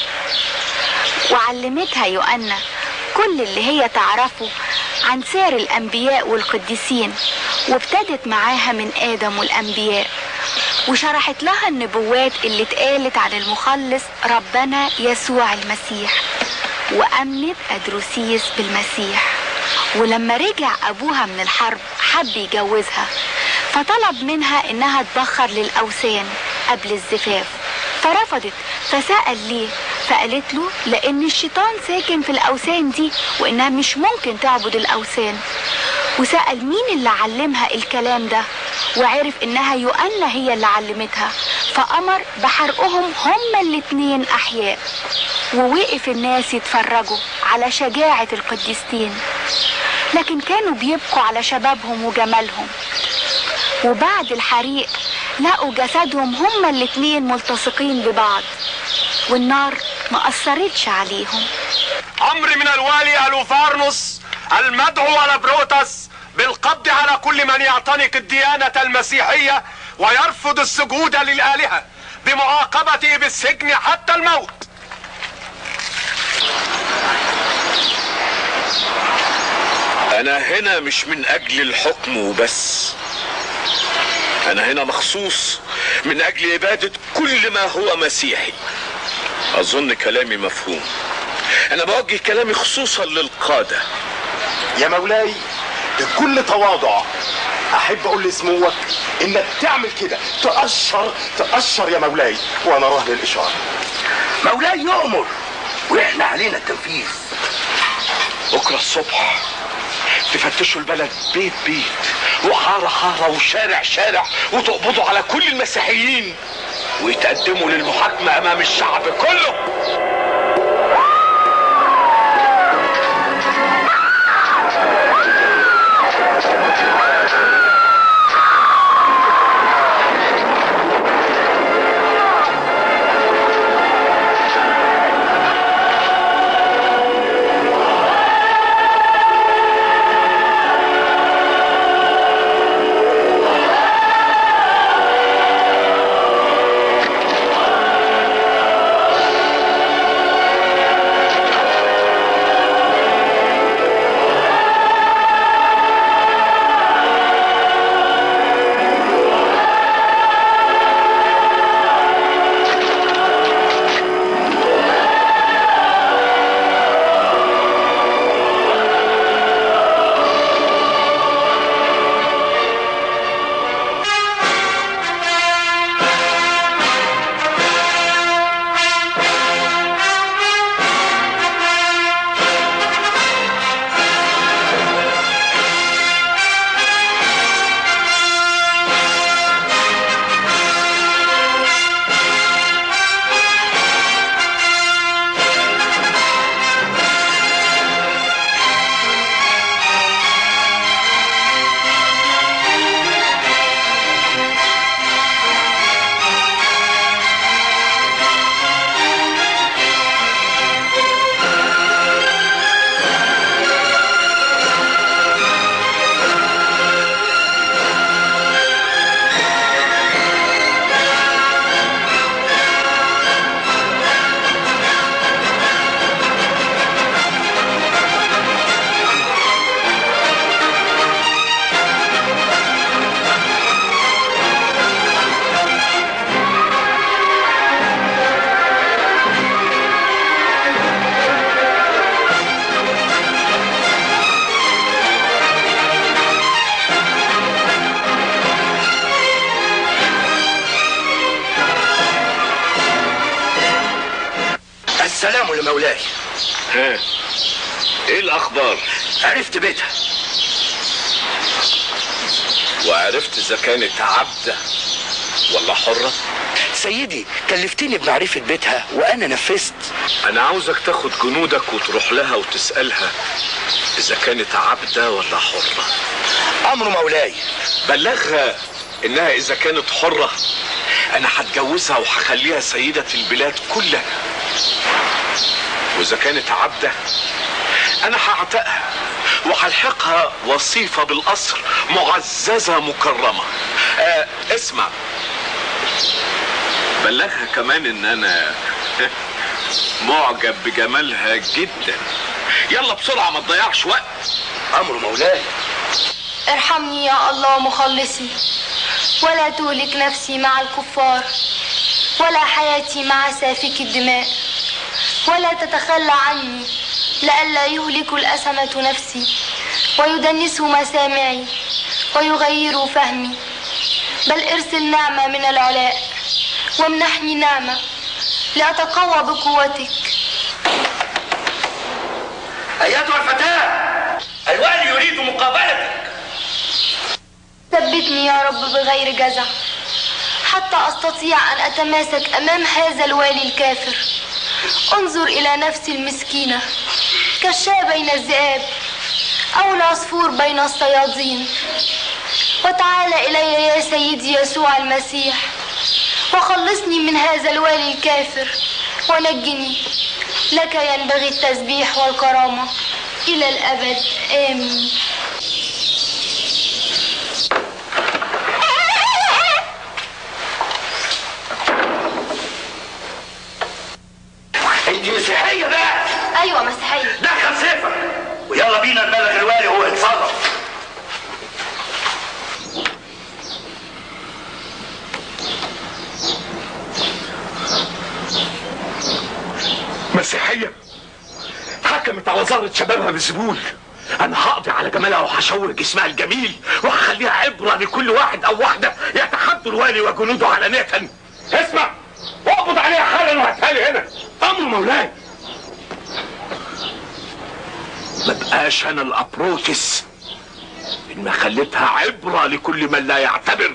وعلمتها يوأنا كل اللي هي تعرفه عن سير الأنبياء والقديسين وابتدت معاها من آدم والأنبياء وشرحت لها النبوات اللي اتقالت عن المخلص ربنا يسوع المسيح وأمنت أدروسيس بالمسيح ولما رجع أبوها من الحرب حب يجوزها فطلب منها انها تبخر للاوثان قبل الزفاف فرفضت فسأل ليه فقالت له لان الشيطان ساكن في الاوثان دي وانها مش ممكن تعبد الاوثان وسأل مين اللي علمها الكلام ده وعرف انها يؤنى هي اللي علمتها فامر بحرقهم هما الاتنين احياء ووقف الناس يتفرجوا على شجاعة القديستين لكن كانوا بيبكوا على شبابهم وجمالهم وبعد الحريق لقوا جسدهم هما الاتنين ملتصقين ببعض والنار ما أثرتش عليهم امر من الوالي الوفارنوس المدعو على بروتس بالقبض على كل من يعتنق الديانة المسيحية ويرفض السجود للآلهة بمعاقبته بالسجن حتى الموت انا هنا مش من اجل الحكم وبس انا هنا مخصوص من اجل عبادة كل ما هو مسيحي اظن كلامي مفهوم انا بوجه كلامي خصوصا للقادة يا مولاي بكل تواضع احب اقول لسموك انك تعمل كده تقشر تقشر يا مولاي وانا راهن الاشاره مولاي يؤمر واحنا علينا التنفيذ بكرة الصبح تفتشوا البلد بيت بيت وحارة حارة وشارع شارع وتقبضوا على كل المسيحيين ويتقدموا للمحاكمة أمام الشعب كله السلام لمولاي ها ايه الاخبار عرفت بيتها وعرفت اذا كانت عبدة ولا حرة سيدي كلفتني بمعرفة بيتها وانا نفذت انا عاوزك تاخد جنودك وتروح لها وتسألها اذا كانت عبدة ولا حرة امر مولاي بلغها انها اذا كانت حرة انا هتجوزها وهخليها سيدة البلاد كلها واذا كانت عبدة انا هعتقها وهلحقها وصيفة بالقصر معززة مكرمة آه اسمع بلغها كمان ان انا معجب بجمالها جدا يلا بسرعة ما تضيعش وقت امر مولاي ارحمني يا الله مخلصي ولا تهلك نفسي مع الكفار ولا حياتي مع سافك الدماء ولا تتخلى عني لئلا يهلك الأسمة نفسي ويدنسه مسامعي ويغير فهمي بل ارسل نعمة من العلاء وامنحني نعمة لأتقوى بقوتك أيتها الفتاة الوالي يريد مقابلتك ثبتني يا رب بغير جزع حتى أستطيع أن أتماسك أمام هذا الوالي الكافر انظر إلى نفسي المسكينة كالشاة بين الذئاب أو العصفور بين الصيادين وتعال إلي يا سيدي يسوع المسيح وخلصني من هذا الوالي الكافر ونجني لك ينبغي التسبيح والكرامة إلى الأبد آمين انت مسيحية بقى أيوة مسيحية دخل سيفك ويلا بينا نبلغ الوالي وهو يتصرف مسيحية حكمت على وزارة شبابها بزبول أنا هقضي على جمالها وهشوه جسمها الجميل وهخليها عبرة لكل واحد أو واحدة يتحدوا الوالي وجنوده علانية اسمع واقبض عليها حالا وهاتها لي هنا أمر مولاي ما بقاش أنا الأبروتس إن خليتها عبرة لكل من لا يعتبر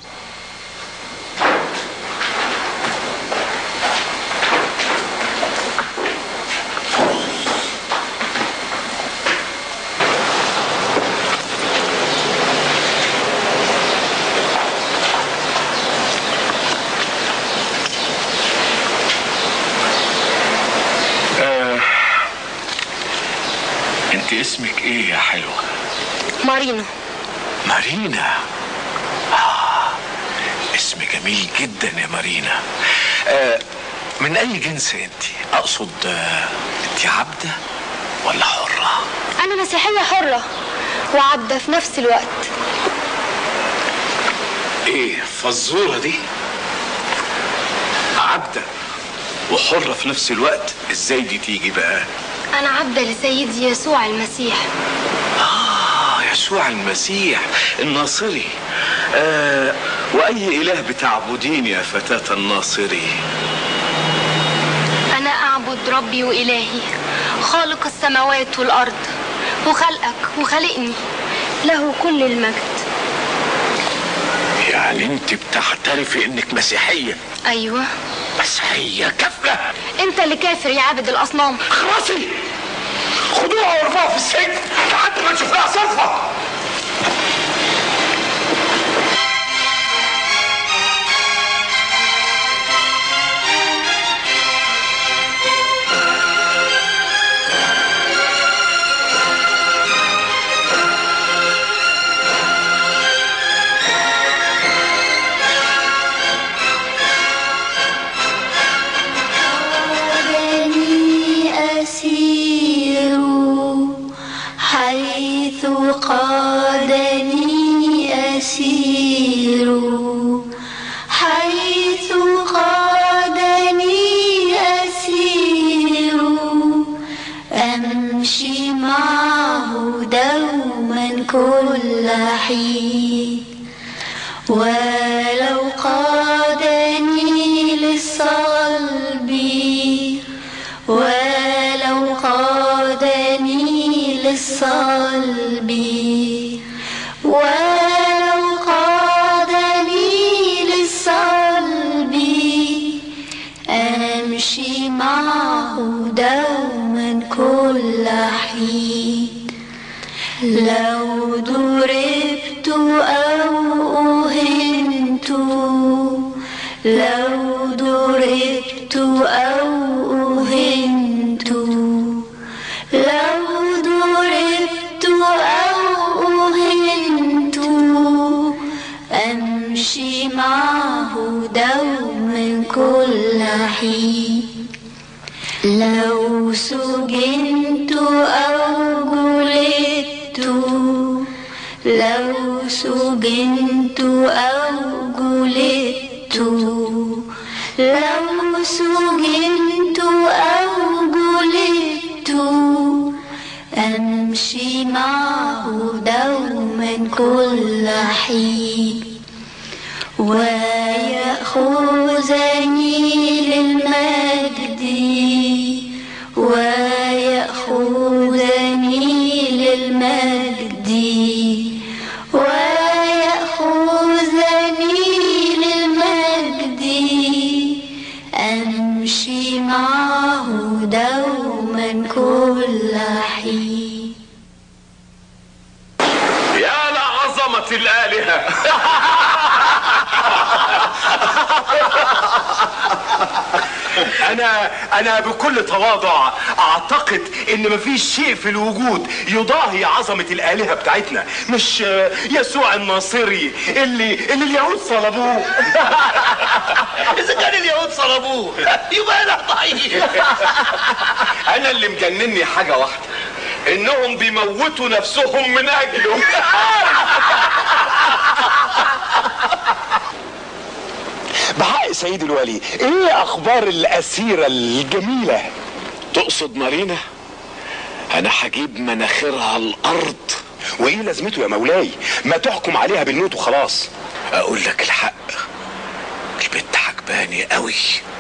آه. انت اسمك ايه يا حلوة مارينا مارينا آه. اسم جميل جدا يا مارينا آه. من اي جنس انت اقصد آه. انت عبدة ولا حرة أنا مسيحية حرة وعبدة في نفس الوقت ايه فزورة دي عبدة وحرة في نفس الوقت ازاي دي تيجي بقى أنا عبدة لسيدي يسوع المسيح آه يسوع المسيح الناصري آه وأي إله بتعبدين يا فتاة الناصري أنا أعبد ربي وإلهي خالق السماوات والأرض وخلقك وخلقني له كل المجد يعني أنت بتعترفي إنك مسيحية أيوة مسيحية كافرة أنت اللي كافر يا عابد الأصنام خلاصي خدوها وارفعوها في السجن لحد ما نشوف لها صرفة قادني أسير حيث قادني أسير حيث قادني أسير أمشي معه دوما كل حين ولو قادني للصلب ولو قادني للصلب ولو قادني للصلب أمشي معه دوما كل حين لو ضربت أو أهنت لو ضربت أو أهنت لو ضربت أو أهنت أمشي معه دوما كل حين لو سجنت أو جلدت لو سجنت أو جلدت لو سجنت أو جلدت أمشي معه دوما كل حين ويأخذني للمجد ويأخذني للمجد ويأخذني للمجد أمشي معه دوما كل حين يا لعظمة الآلهة انا انا بكل تواضع اعتقد ان مفيش شيء في الوجود يضاهي عظمه الالهه بتاعتنا مش آه، يسوع الناصري اللي اللي اليهود صلبوه اذا كان اليهود صلبوه يبقى انا ضعيف أنا اللي مجنني حاجة واحدة إنهم بيموتوا نفسهم من أجله بحق سيد الولي ايه اخبار الاسيره الجميله تقصد مارينا أنا هجيب مناخيرها الأرض وايه لازمته يا مولاي ما تحكم عليها بالموت وخلاص أقول لك الحق البنت عجباني قوي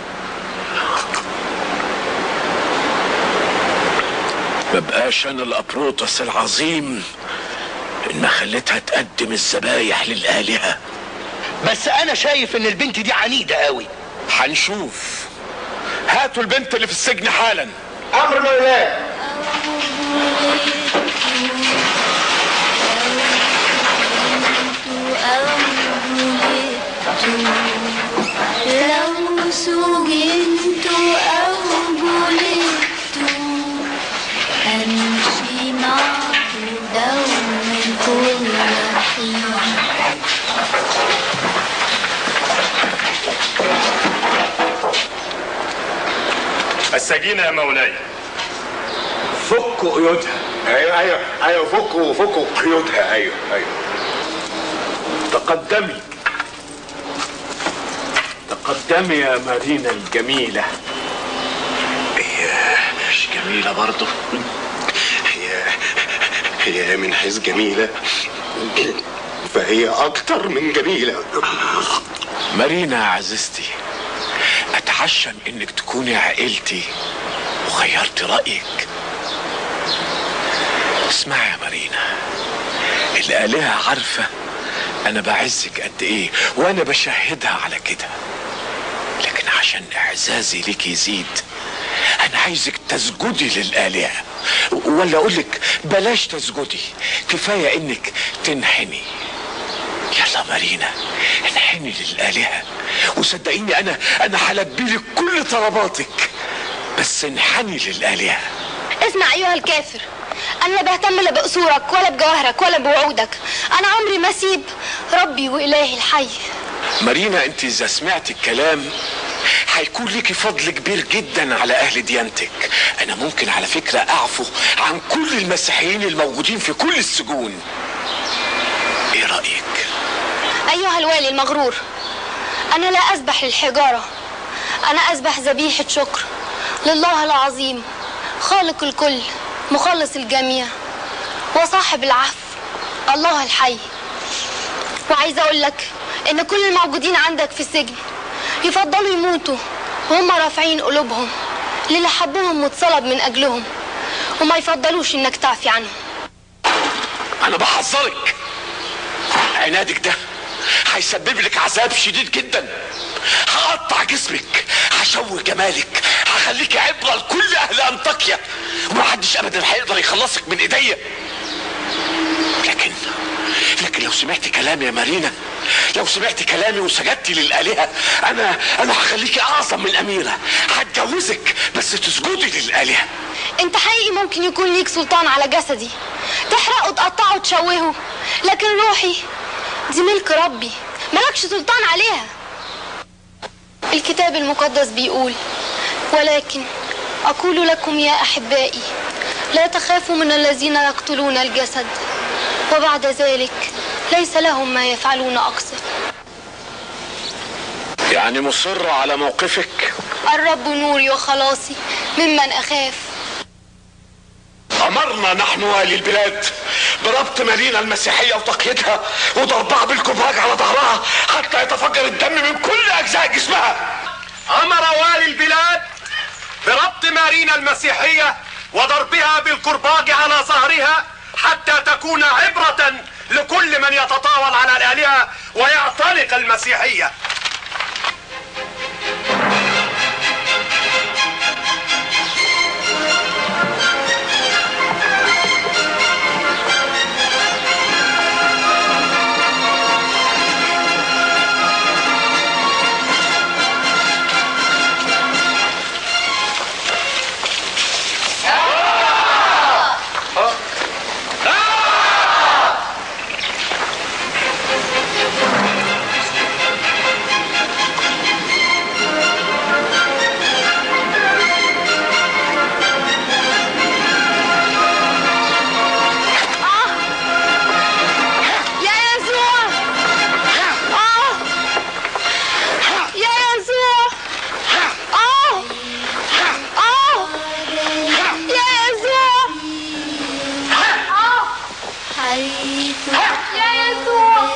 مبقاش أنا الأبروتس العظيم إن خليتها تقدم الذبايح للآلهة بس انا شايف ان البنت دي عنيده قوي هنشوف هاتوا البنت اللي في السجن حالا امر مولاي لو سجنت أو جلدت أمشي معه دوما كل حين السجينه يا مولاي فكوا قيودها ايوه ايوه ايوه فكوا فكوا قيودها ايوه ايوه تقدمي تقدمي يا مارينا الجميلة هي مش جميله برضه هي هي من حيث جميله فهي اكتر من جميله مارينا يا عزيزتي اتعشم انك تكوني عائلتي وغيرت رأيك اسمعي يا مارينا الآلهة عارفة أنا بعزك قد إيه وأنا بشهدها على كده لكن عشان إعزازي ليك يزيد أنا عايزك تسجدي للآلهة ولا أقولك بلاش تسجدي كفاية إنك تنحني يلا مارينا انحني للآلهة وصدقيني أنا أنا هلبي لك كل طلباتك بس انحني للآلهة اسمع ايها الكافر انا لا بهتم لا بقصورك ولا بجواهرك ولا بوعودك انا عمري ما اسيب ربي والهي الحي مارينا انت اذا سمعت الكلام هيكون ليكي فضل كبير جدا على اهل ديانتك انا ممكن على فكرة اعفو عن كل المسيحيين الموجودين في كل السجون ايه رأيك ايها الوالي المغرور انا لا اسبح للحجاره انا اسبح ذبيحه شكر لله العظيم خالق الكل مخلص الجميع وصاحب العفو الله الحي وعايزه اقول لك ان كل الموجودين عندك في السجن يفضلوا يموتوا وهم رافعين قلوبهم للي حبهم واتصلب من اجلهم وما يفضلوش انك تعفي عنهم انا بحذرك عنادك ده هيسبب لك عذاب شديد جدا هقطع جسمك هشوه جمالك هخليك عبرة لكل اهل انطاكيا ومحدش ابدا هيقدر يخلصك من ايديا لكن لكن لو سمعت كلامي يا مارينا لو سمعت كلامي وسجدتي للآلهة أنا أنا هخليكي أعظم من أميرة هتجوزك بس تسجدي للآلهة انت حقيقي ممكن يكون ليك سلطان على جسدي تحرقه تقطعه تشوهه لكن روحي دي ملك ربي ملكش سلطان عليها الكتاب المقدس بيقول ولكن أقول لكم يا أحبائي لا تخافوا من الذين يقتلون الجسد وبعد ذلك ليس لهم ما يفعلون أقصر يعني مصرة على موقفك الرب نوري وخلاصي ممن أخاف أمرنا نحن والي البلاد بربط مدينة المسيحية وتقييدها وضربها بالكباج على ظهرها حتى يتفجر تفجر الدم من كل اجزاء جسمها امر والي البلاد بربط مارينا المسيحيه وضربها بالكرباج على ظهرها حتى تكون عبره لكل من يتطاول على الالهه ويعتنق المسيحيه يا يسوع آه يا يسوع آه آه يا يسوع آه يا يسوع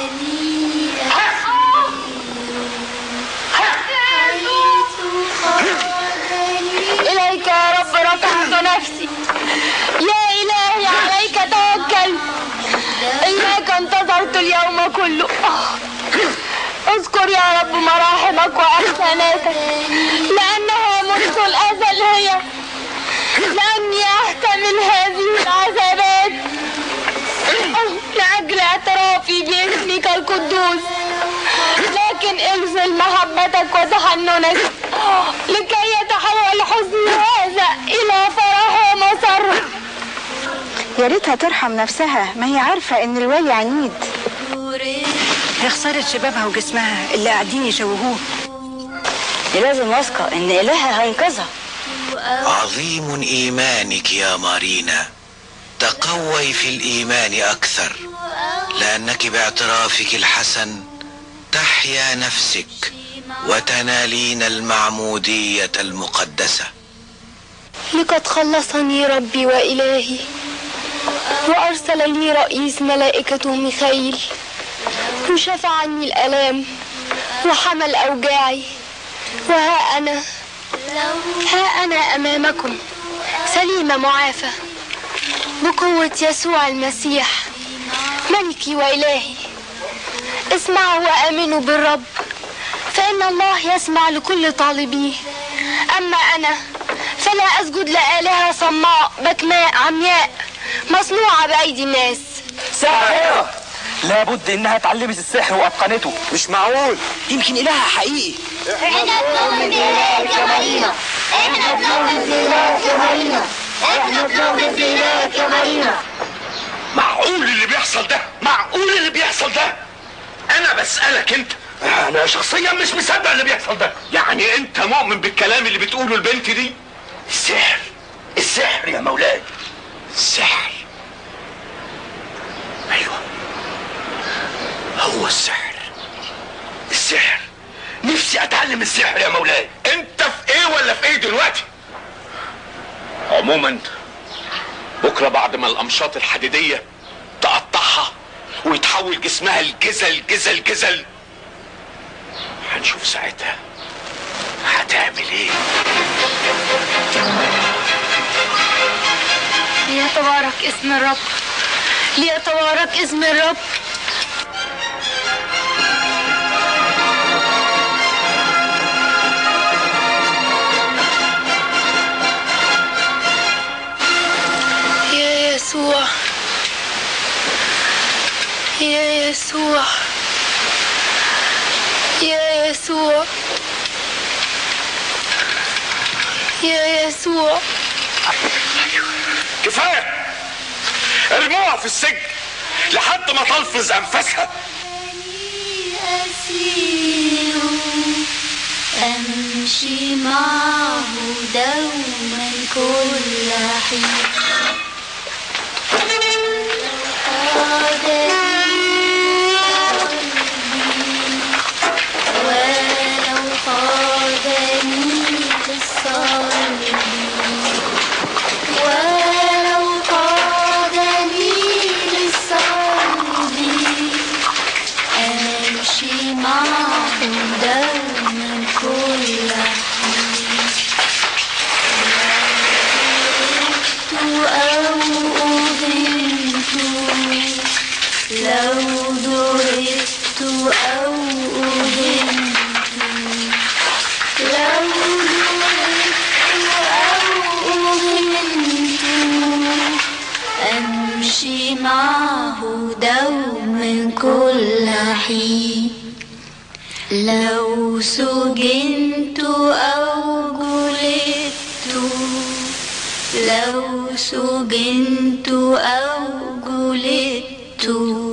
إليك يا رب رفعت نفسي يا إلهي عليك توكلت إياك انتظرت اليوم كله آه. اذكر يا رب مراحمك وإحساناتك لأنها منذ الأزل هي لأني أحتمل هذه العذابات لأجل اعترافي باسمك القدوس لكن ارسل محبتك وتحننك لكي يتحول حزن هذا إلى فرح ومسر يا ريتها ترحم نفسها ما هي عارفة ان الوالي عنيد هي خسرت شبابها وجسمها اللي قاعدين يشوهوه دي لازم واثقة ان الهها هينقذها عظيم ايمانك يا مارينا تقوي في الايمان اكثر لانك باعترافك الحسن تحيا نفسك وتنالين المعموديه المقدسه لقد خلصني ربي وإلهي وأرسل لي رئيس ملائكته ميخائيل وشفع عني الآلام وحمل أوجاعي وها أنا ها أنا أمامكم سليمة معافى بقوة يسوع المسيح ملكي وإلهي اسمعوا وآمنوا بالرب فإن الله يسمع لكل طالبيه أما أنا فلا أسجد لآلهة صماء بكماء عمياء مصنوعة بأيدي الناس ساحرة لابد انها اتعلمت السحر واتقنته مش معقول يمكن الهها حقيقي احنا بنؤمن بإلهك يا مارينا احنا بنؤمن بإلهك يا مارينا احنا بنؤمن بإلهك يا مارينا معقول اللي بيحصل ده معقول اللي بيحصل ده انا بسألك انت انا شخصيا مش مصدق اللي بيحصل ده يعني انت مؤمن بالكلام اللي بتقوله البنت دي السحر السحر يا مولاي السحر ايوه هو السحر السحر نفسي اتعلم السحر يا مولاي انت في ايه ولا في ايه دلوقتي عموما بكره بعد ما الامشاط الحديديه تقطعها ويتحول جسمها لجزل جزل جزل هنشوف ساعتها هتعمل ايه ليتبارك اسم الرب ليتبارك اسم الرب يا يسوع يا يسوع يا يسوع يا يسوع كفايه ارموها في السجن لحد ما تلفظ انفاسها أسير أمشي معه دوما كل حين ولو خاذني بالصلب ولو خاذني بالصلب أمشي معه لو سجنت أو جلدت لو سجنت أو جلدت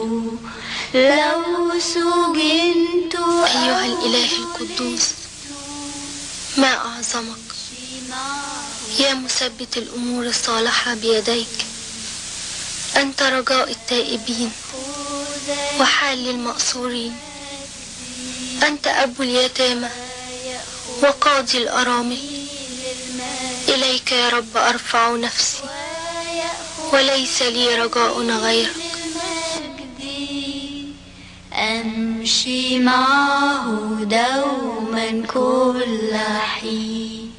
لو سجنت أيها الإله القدوس ما أعظمك يا مثبت الأمور الصالحة بيديك أنت رجاء التائبين وحال المأسورين أنت أب اليتامى وقاضي الأرامل إليك يا رب أرفع نفسي وليس لي رجاء غيرك أمشي معه دوما كل حين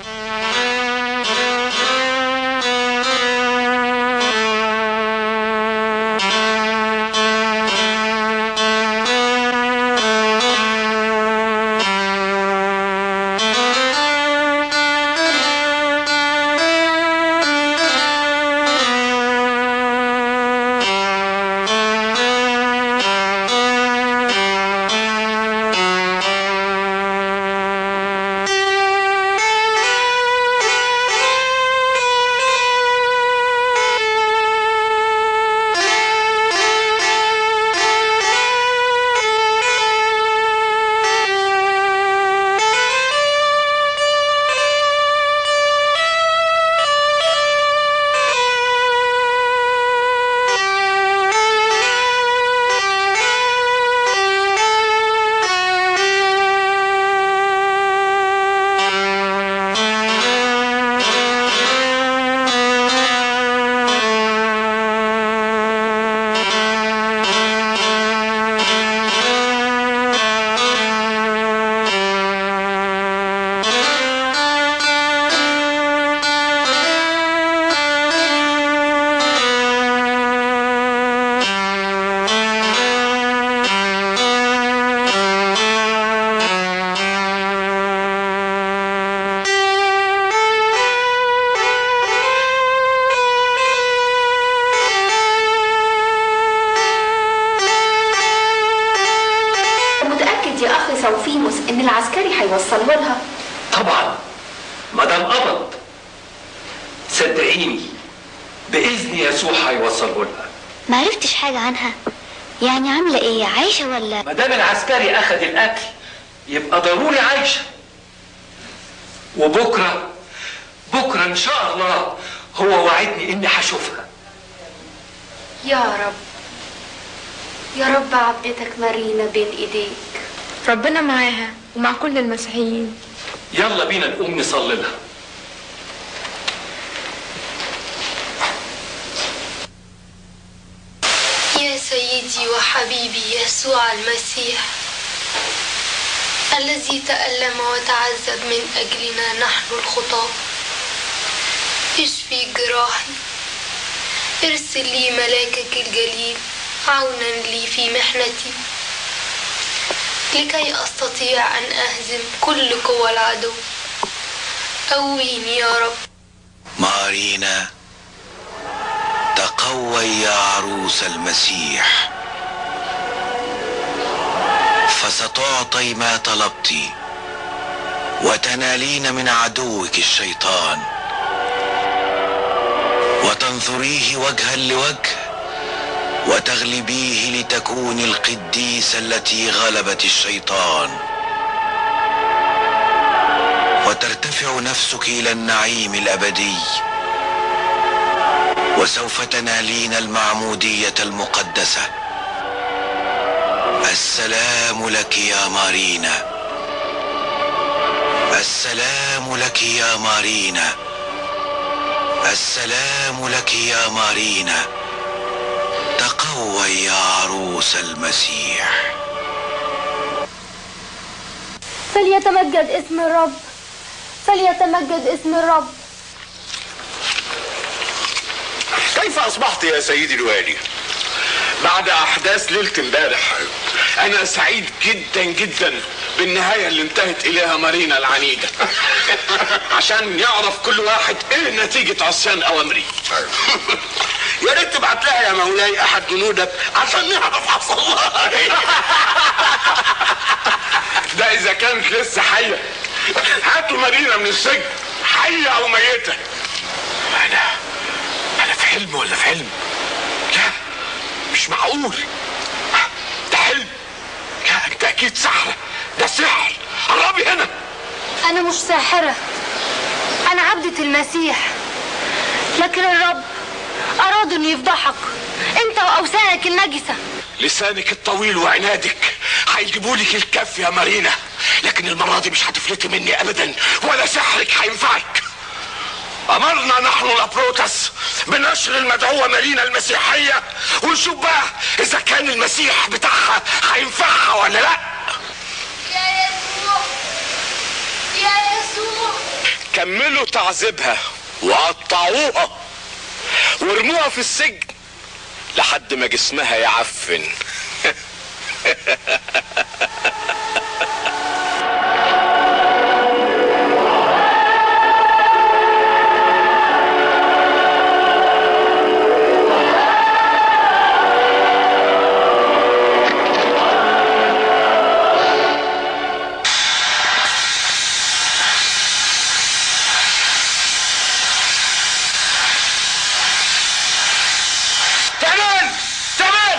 متأكد يا أخي سوفيموس إن العسكري هيوصله لها طبعا ما دام قبض صدقيني باذن يسوع هيوصله لها ما عرفتش حاجة عنها يعني عاملة ايه عايشة ولا ما دام العسكري اخذ الاكل يبقى ضروري عايشه وبكره بكره ان شاء الله هو وعدني اني هشوفها يا رب يا رب عبدتك مارينا بين ايديك ربنا معاها ومع كل المسيحيين يلا بينا نقوم نصلي لها يا سيدي وحبيبي يسوع المسيح الذي تألم وتعذب من أجلنا نحن الخطاة اشفي جراحي ارسل لي ملاكك الجليل عونا لي في محنتي لكي أستطيع أن أهزم كل قوى العدو قويني يا رب مارينا تقوي يا عروس المسيح فستعطي ما طلبت وتنالين من عدوك الشيطان وتنظريه وجها لوجه وتغلبيه لتكون القديسة التي غلبت الشيطان وترتفع نفسك إلى النعيم الأبدي وسوف تنالين المعمودية المقدسة السلام لك يا مارينا السلام لك يا مارينا السلام لك يا مارينا تقوي يا عروس المسيح فليتمجد اسم الرب فليتمجد اسم الرب كيف اصبحت يا سيدي الوالي بعد احداث ليله امبارح انا سعيد جدا جدا بالنهايه اللي انتهت اليها مارينا العنيده عشان يعرف كل واحد ايه نتيجه عصيان اوامري يا ريت تبعت لها يا مولاي احد جنودك عشان نعرف عفو الله اذا كانت لسه حيه هاتوا مارينا من السجن حيه او ميته انا انا في حلم ولا في حلم لا مش معقول ده حلم لا انت اكيد سحرة ده سحر قربي هنا أنا مش ساحرة أنا عبدة المسيح لكن الرب أراد إنه يفضحك أنت وأوثانك النجسة لسانك الطويل وعنادك هيجيبوا لك الكف يا مارينا لكن المرة دي مش هتفلتي مني أبدا ولا سحرك هينفعك أمرنا نحن الأبروتس بنشر المدعوة مارينا المسيحية ونشوف بقى إذا كان المسيح بتاعها هينفعها ولا لأ يا يسوع يا يسوع كملوا تعذيبها وقطعوها وارموها في السجن لحد ما جسمها يعفن تمام تمام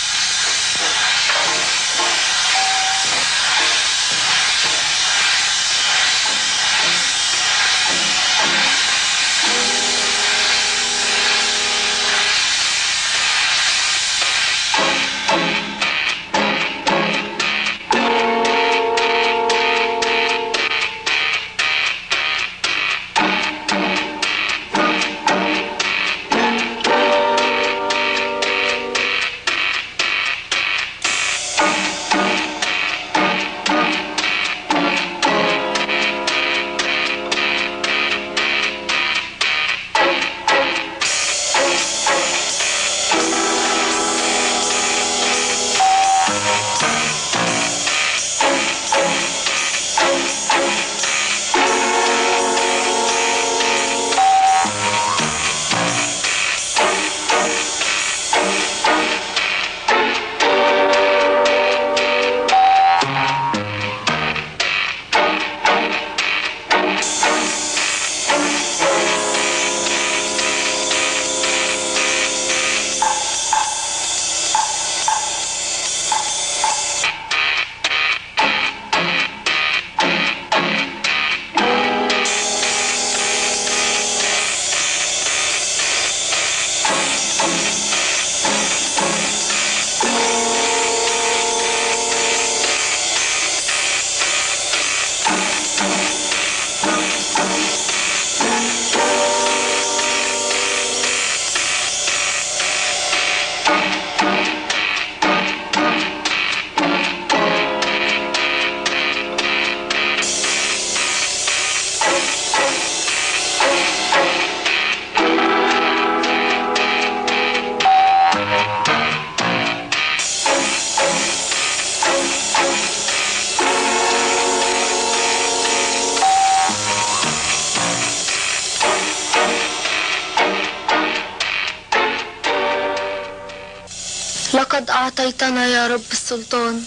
لقد أعطيتنا يا رب السلطان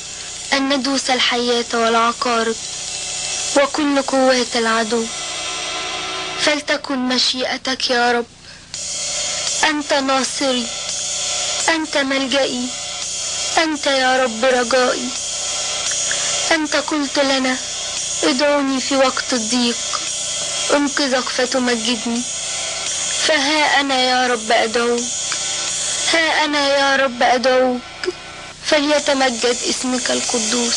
أن ندوس الحياة والعقارب وكل قوات العدو فلتكن مشيئتك يا رب أنت ناصري أنت ملجئي أنت يا رب رجائي أنت قلت لنا ادعوني في وقت الضيق انقذك فتمجدني فها أنا يا رب أدعوك ها أنا يا رب أدعوك فليتمجد اسمك القدوس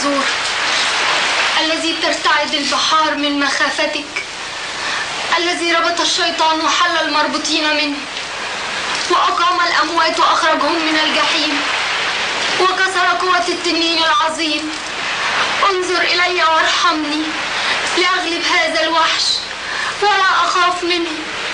المنظور الذي ترتعد البحار من مخافتك الذي ربط الشيطان وحل المربوطين منه وأقام الأموات وأخرجهم من الجحيم وكسر قوة التنين العظيم انظر إلي وارحمني لأغلب هذا الوحش ولا أخاف منه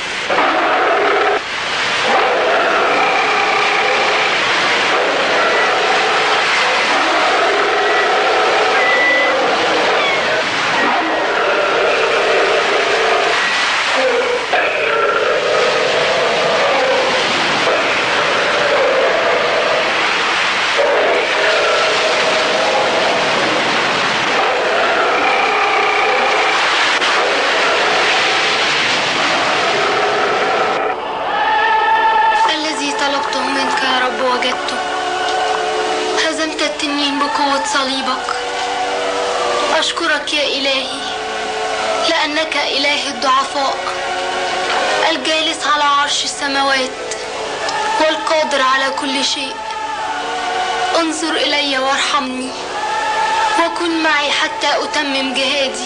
الذي طلبته منك يا رب وجدته هزمت التنين بقوة صليبك أشكرك يا إلهي لأنك إله الضعفاء الجالس على عرش السماوات والقادر على كل شيء انظر إلي وارحمني وكن معي حتى أتمم جهادي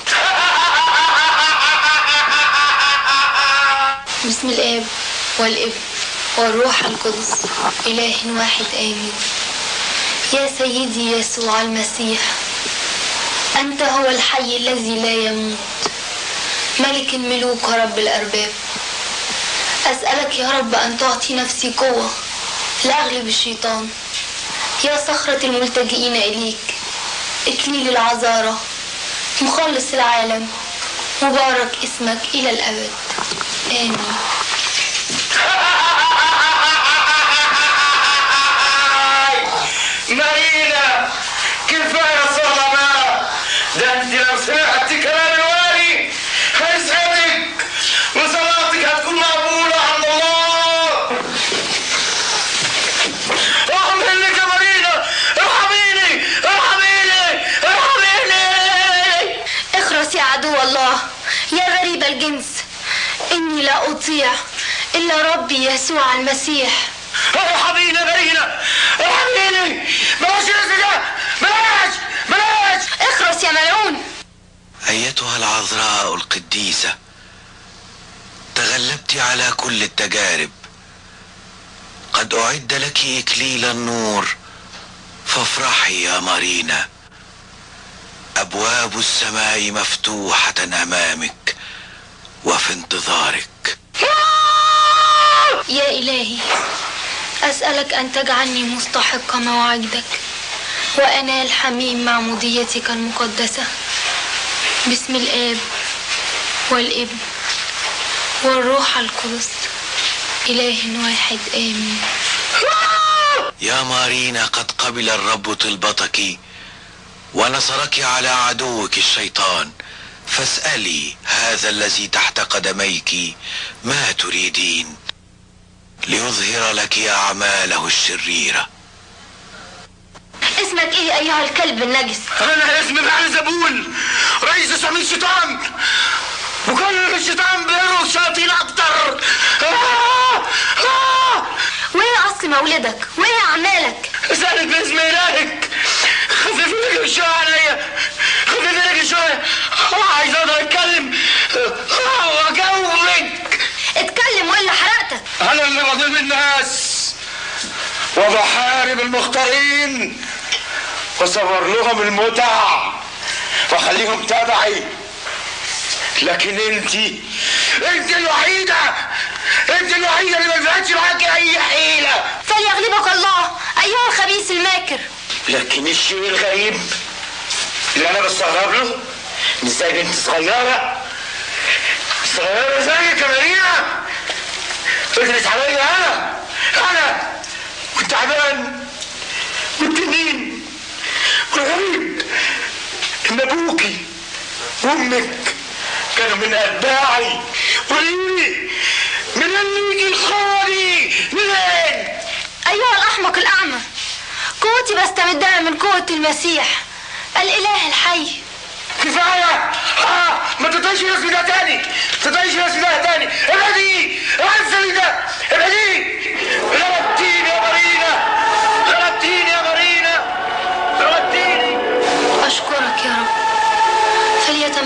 بسم الآب والابن والروح القدس إله واحد آمين يا سيدي يسوع المسيح أنت هو الحي الذي لا يموت ملك الملوك ورب الأرباب أسألك يا رب أن تعطي نفسي قوة لأغلب الشيطان يا صخرة الملتجئين إليك إكليل العذارى مخلص العالم مبارك اسمك إلى الأبد آمين مارينا كفايه صلاة بقى ده انت لو سمعت كلام الوالي هيسعدك وصلاتك هتكون مقبولة عند الله ارحميني يا مارينا ارحميني ارحميني ارحميني اخرس يا عدو الله يا غريب الجنس إني لا أطيع إلا ربي يسوع المسيح ارحميني يا مارينا ارحميني بلاش الاسم ده بلاش بلاش اخرس يا ملعون أيتها العذراء القديسة تغلبت على كل التجارب قد أعد لك إكليل النور فافرحي يا مارينا أبواب السماء مفتوحة أمامك وفي انتظارك يا إلهي أسألك أن تجعلني مستحق مواعيدك وأنال حميم معموديتك المقدسة باسم الآب والابن والروح القدس إله واحد آمين يا مارينا قد قبل الرب طلبتك ونصرك على عدوك الشيطان فاسألي هذا الذي تحت قدميك ما تريدين ليظهر لك أعماله الشريرة اسمك إيه أيها الكلب النجس انا اسمي بعل زبول رئيس سمين الشيطان وكل الشيطان بيروا الشياطين اكتر آه! آه! وإيه أصل مولدك وإيه أعمالك اسألك باسم إلهك خفف لك شوية عليا خفف لك شوية آه، عايز اقدر اتكلم آه، واجاوبك اتكلم وإلا حرقتك انا اللي بضم الناس وبحارب المختارين وصور لهم المتع واخليهم تبعي لكن انت انت الوحيده انت الوحيده اللي ما ينفعش معاكي اي حيله فليغلبك الله أيها الخبيث الماكر لكن الشيء الغريب اللي انا بستغرب له ان ازاي بنت صغيره صغيره زيك يا مارينا قدرت عليا انا انا كنت تعبان والتنين والغريب ان ابوكي وامك كانوا من اتباعي قولي من اللي يجي الخالي منين أيها الأحمق الأعمى قوتي بستمدها من قوة المسيح الإله الحي كفايه اه ما تطيش الاسم ده تاني ما تطيش الاسم ده تاني ابعدي ابعدي ده ابعدي غلبتيني يا مارينا غلبتيني يا مارينا غلبتيني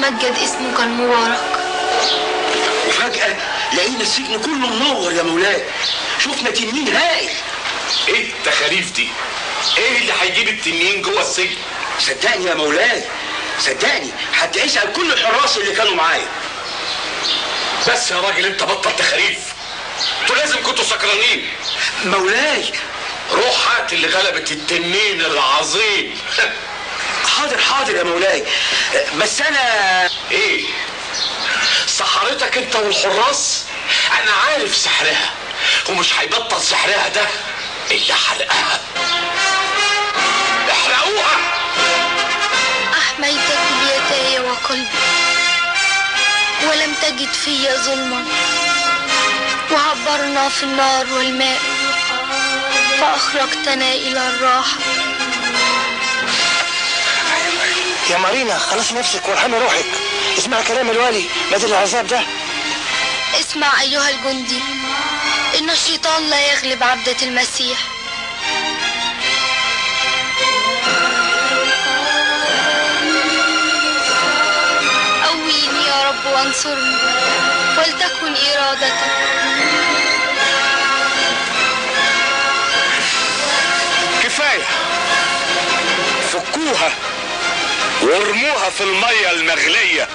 يتمجد اسمك المبارك وفجأة لقينا السجن كله منور يا مولاي شفنا تنين هائل ايه التخاريف دي ايه اللي هيجيب التنين جوه السجن صدقني يا مولاي صدقني حتى اسأل كل الحراس اللي كانوا معايا بس يا راجل انت بطل تخاريف انتوا لازم كنتوا سكرانين مولاي روح هات اللي غلبت التنين العظيم حاضر حاضر يا مولاي بس انا ايه سحرتك انت والحراس انا عارف سحرها ومش هيبطل سحرها ده الا حرقها احرقوها أحميتك بيدي وقلبي ولم تجد في ظلما وعبرنا في النار والماء فأخرجتنا إلى الراحة يا مارينا خلاص نفسك وارحمي روحك اسمع كلام الوالي بدل العذاب ده اسمع أيها الجندي إن الشيطان لا يغلب عبدة المسيح قويني يا رب وانصرني ولتكن إرادتك كفايه فكوها وارموها في الميه المغليه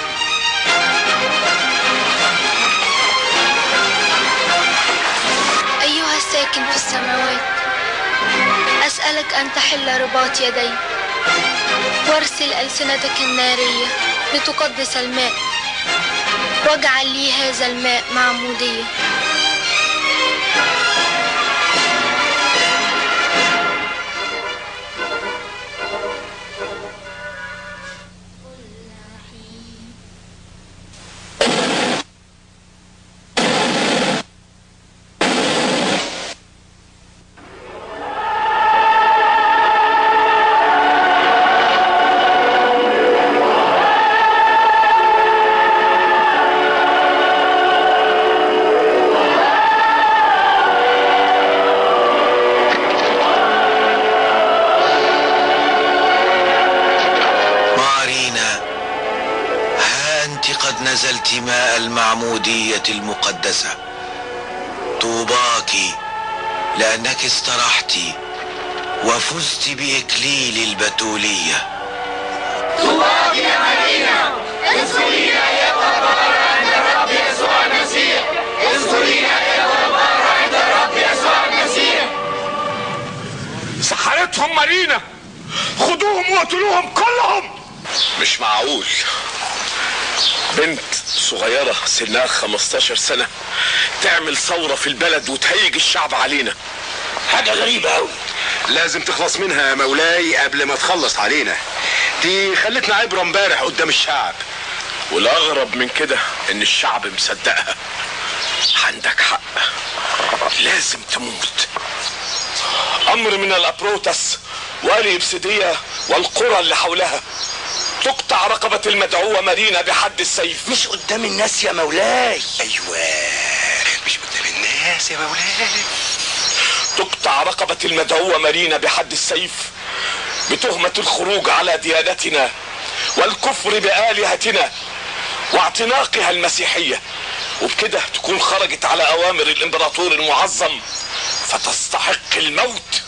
أيها الساكن في السماوات أسألك أن تحل رباط يدي وارسل ألسنتك النارية لتقدس الماء واجعل لي هذا الماء معمودية مارينا ها أنت قد نزلت ماء المعمودية المقدسة طوباك لأنك استرحت وفزت بإكليل البتولية طوباك يا مارينا انصرينا يا غفار عند الرب يسوع المسيح انصرينا يا غفار عند الرب يسوع المسيح سحرتهم مارينا خدوهم واقتلوهم كلهم مش معقول بنت صغيرة سنها 15 سنة تعمل ثورة في البلد وتهيج الشعب علينا حاجة غريبة أوي لازم تخلص منها يا مولاي قبل ما تخلص علينا دي خلتنا عبرة امبارح قدام الشعب والأغرب من كده إن الشعب مصدقها عندك حق لازم تموت أمر من الأبروتس والإبسيدية والقرى اللي حولها تقطع رقبة المدعوة مارينا بحد السيف مش قدام الناس يا مولاي ايوه مش قدام الناس يا مولاي تقطع رقبة المدعوة مارينا بحد السيف بتهمة الخروج على ديانتنا والكفر بآلهتنا واعتناقها المسيحية وبكده تكون خرجت على أوامر الإمبراطور المعظم فتستحق الموت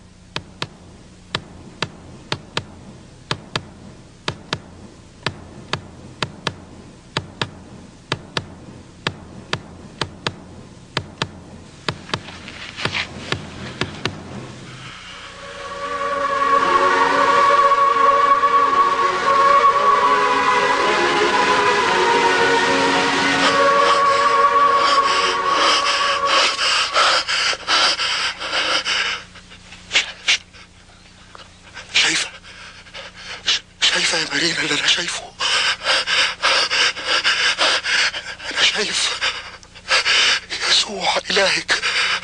شايفة ش- شايفة يا مارينا اللي أنا شايفه أنا شايف يسوع إلهك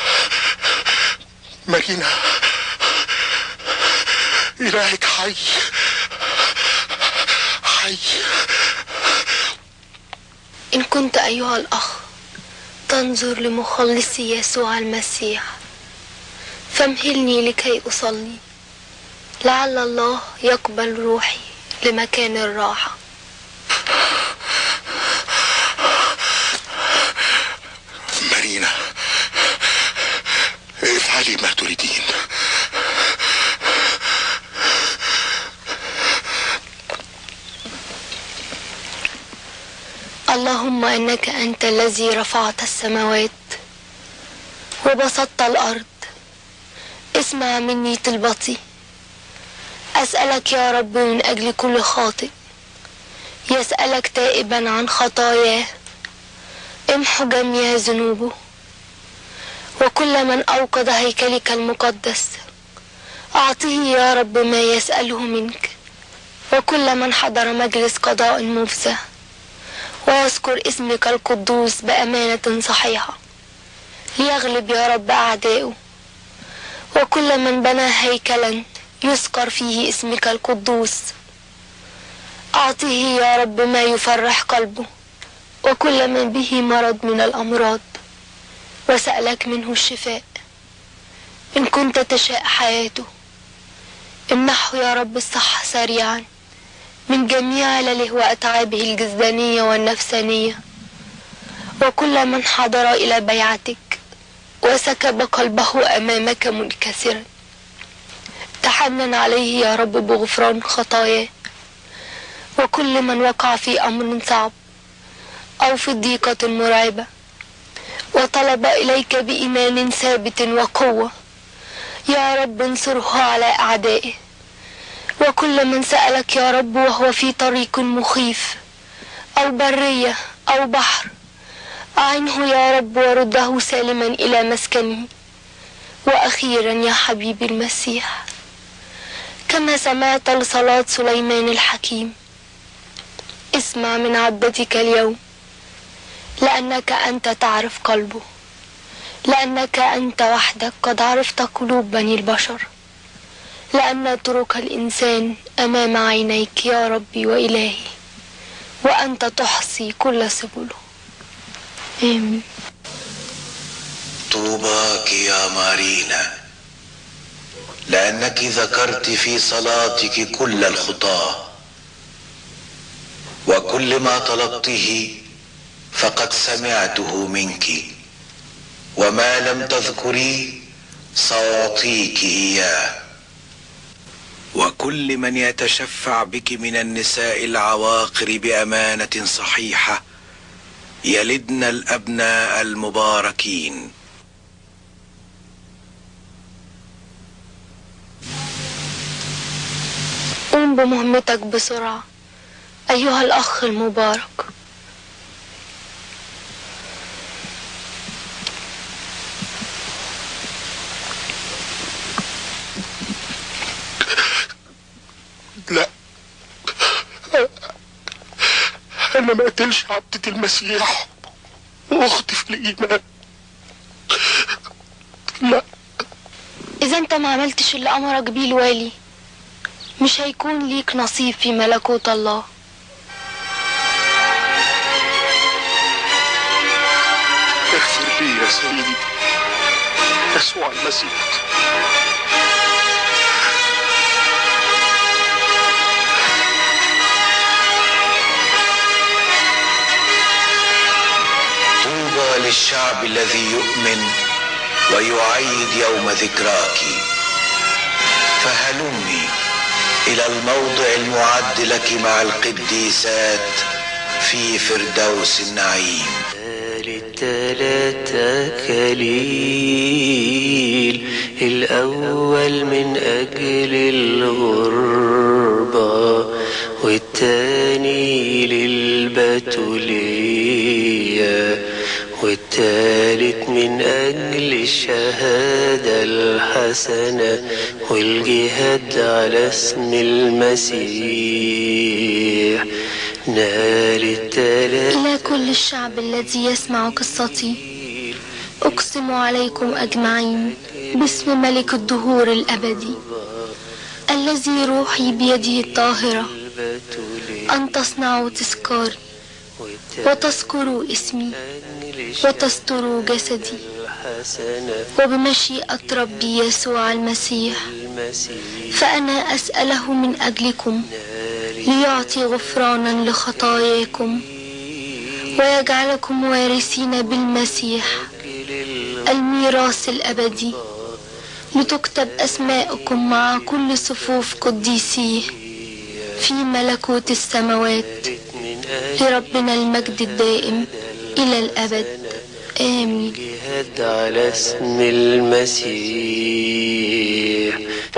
مارينا إلهك حي حي إن كنت أيها الأخ تنظر لمخلصي يسوع المسيح فامهلني لكي أصلي لعل الله يقبل روحي لمكان الراحة افعلي ما تريدين اللهم انك انت الذي رفعت السماوات وبسطت الارض اسمع مني طلبتي اسالك يا رب من اجل كل خاطئ يسالك تائبا عن خطاياه امحو جميع ذنوبه وكل من اوقظ هيكلك المقدس اعطه يا رب ما يساله منك وكل من حضر مجلس قضاء مفزع ويذكر اسمك القدوس بأمانة صحيحة ليغلب يا رب أعدائه وكل من بنى هيكلا يذكر فيه اسمك القدوس أعطه يا رب ما يفرح قلبه وكل من به مرض من الأمراض وسألك منه الشفاء إن كنت تشاء حياته امنحه يا رب الصحة سريعا من جميع علله وأتعابه الجسدانية والنفسانية وكل من حضر إلى بيعتك وسكب قلبه أمامك منكسرا تحنن عليه يا رب بغفران خطاياه وكل من وقع في أمر صعب أو في ضيقة مرعبة وطلب إليك بإيمان ثابت وقوة يا رب انصره على أعدائه وكل من سألك يا رب وهو في طريق مخيف أو برية أو بحر أعنه يا رب ورده سالما إلى مسكنه وأخيرا يا حبيبي المسيح كما سمعت لصلاة سليمان الحكيم اسمع من عبدتك اليوم لأنك أنت تعرف قلبه لأنك أنت وحدك قد عرفت قلوب بني البشر لأن طرق الإنسان أمام عينيك يا ربي وإلهي وأنت تحصي كل سبله آمين طوباك يا مارينا لأنك ذكرت في صلاتك كل الخطاة وكل ما طلبته فقد سمعته منك وما لم تذكري سأعطيك إياه وكل من يتشفع بك من النساء العواقر بأمانة صحيحة يلدن الأبناء المباركين قوم بمهمتك بسرعة أيها الأخ المبارك لا انا ما قتلش عبدة المسيح واختي في الايمان لا إذا أنت ما عملتش اللي أمرك بيه الوالي مش هيكون ليك نصيب في ملكوت الله اغفر لي يا سيدي يسوع المسيح طوبى للشعب الذي يؤمن ويعيد يوم ذكراك فهلمي إلى الموضع المعد لك مع القديسات في فردوس النعيم تلاتة كليل الأول من أجل الغربة والتاني للبتولية والتالت من أجل الشهادة الحسنة والجهاد على اسم المسيح نال التلاتة إلى كل الشعب الذي يسمع قصتي أقسم عليكم أجمعين باسم ملك الدهور الأبدي الذي روحي بيده الطاهرة أن تصنعوا تذكاري وتذكروا اسمي وتستروا جسدي وبمشيئة ربي يسوع المسيح فأنا أسأله من أجلكم ليعطي غفرانا لخطاياكم ويجعلكم وارثين بالمسيح الميراث الأبدي لتكتب أسماءكم مع كل صفوف قديسيه في ملكوت السماوات لربنا المجد الدائم إلى الأبد آمين جهاد على اسم المسيح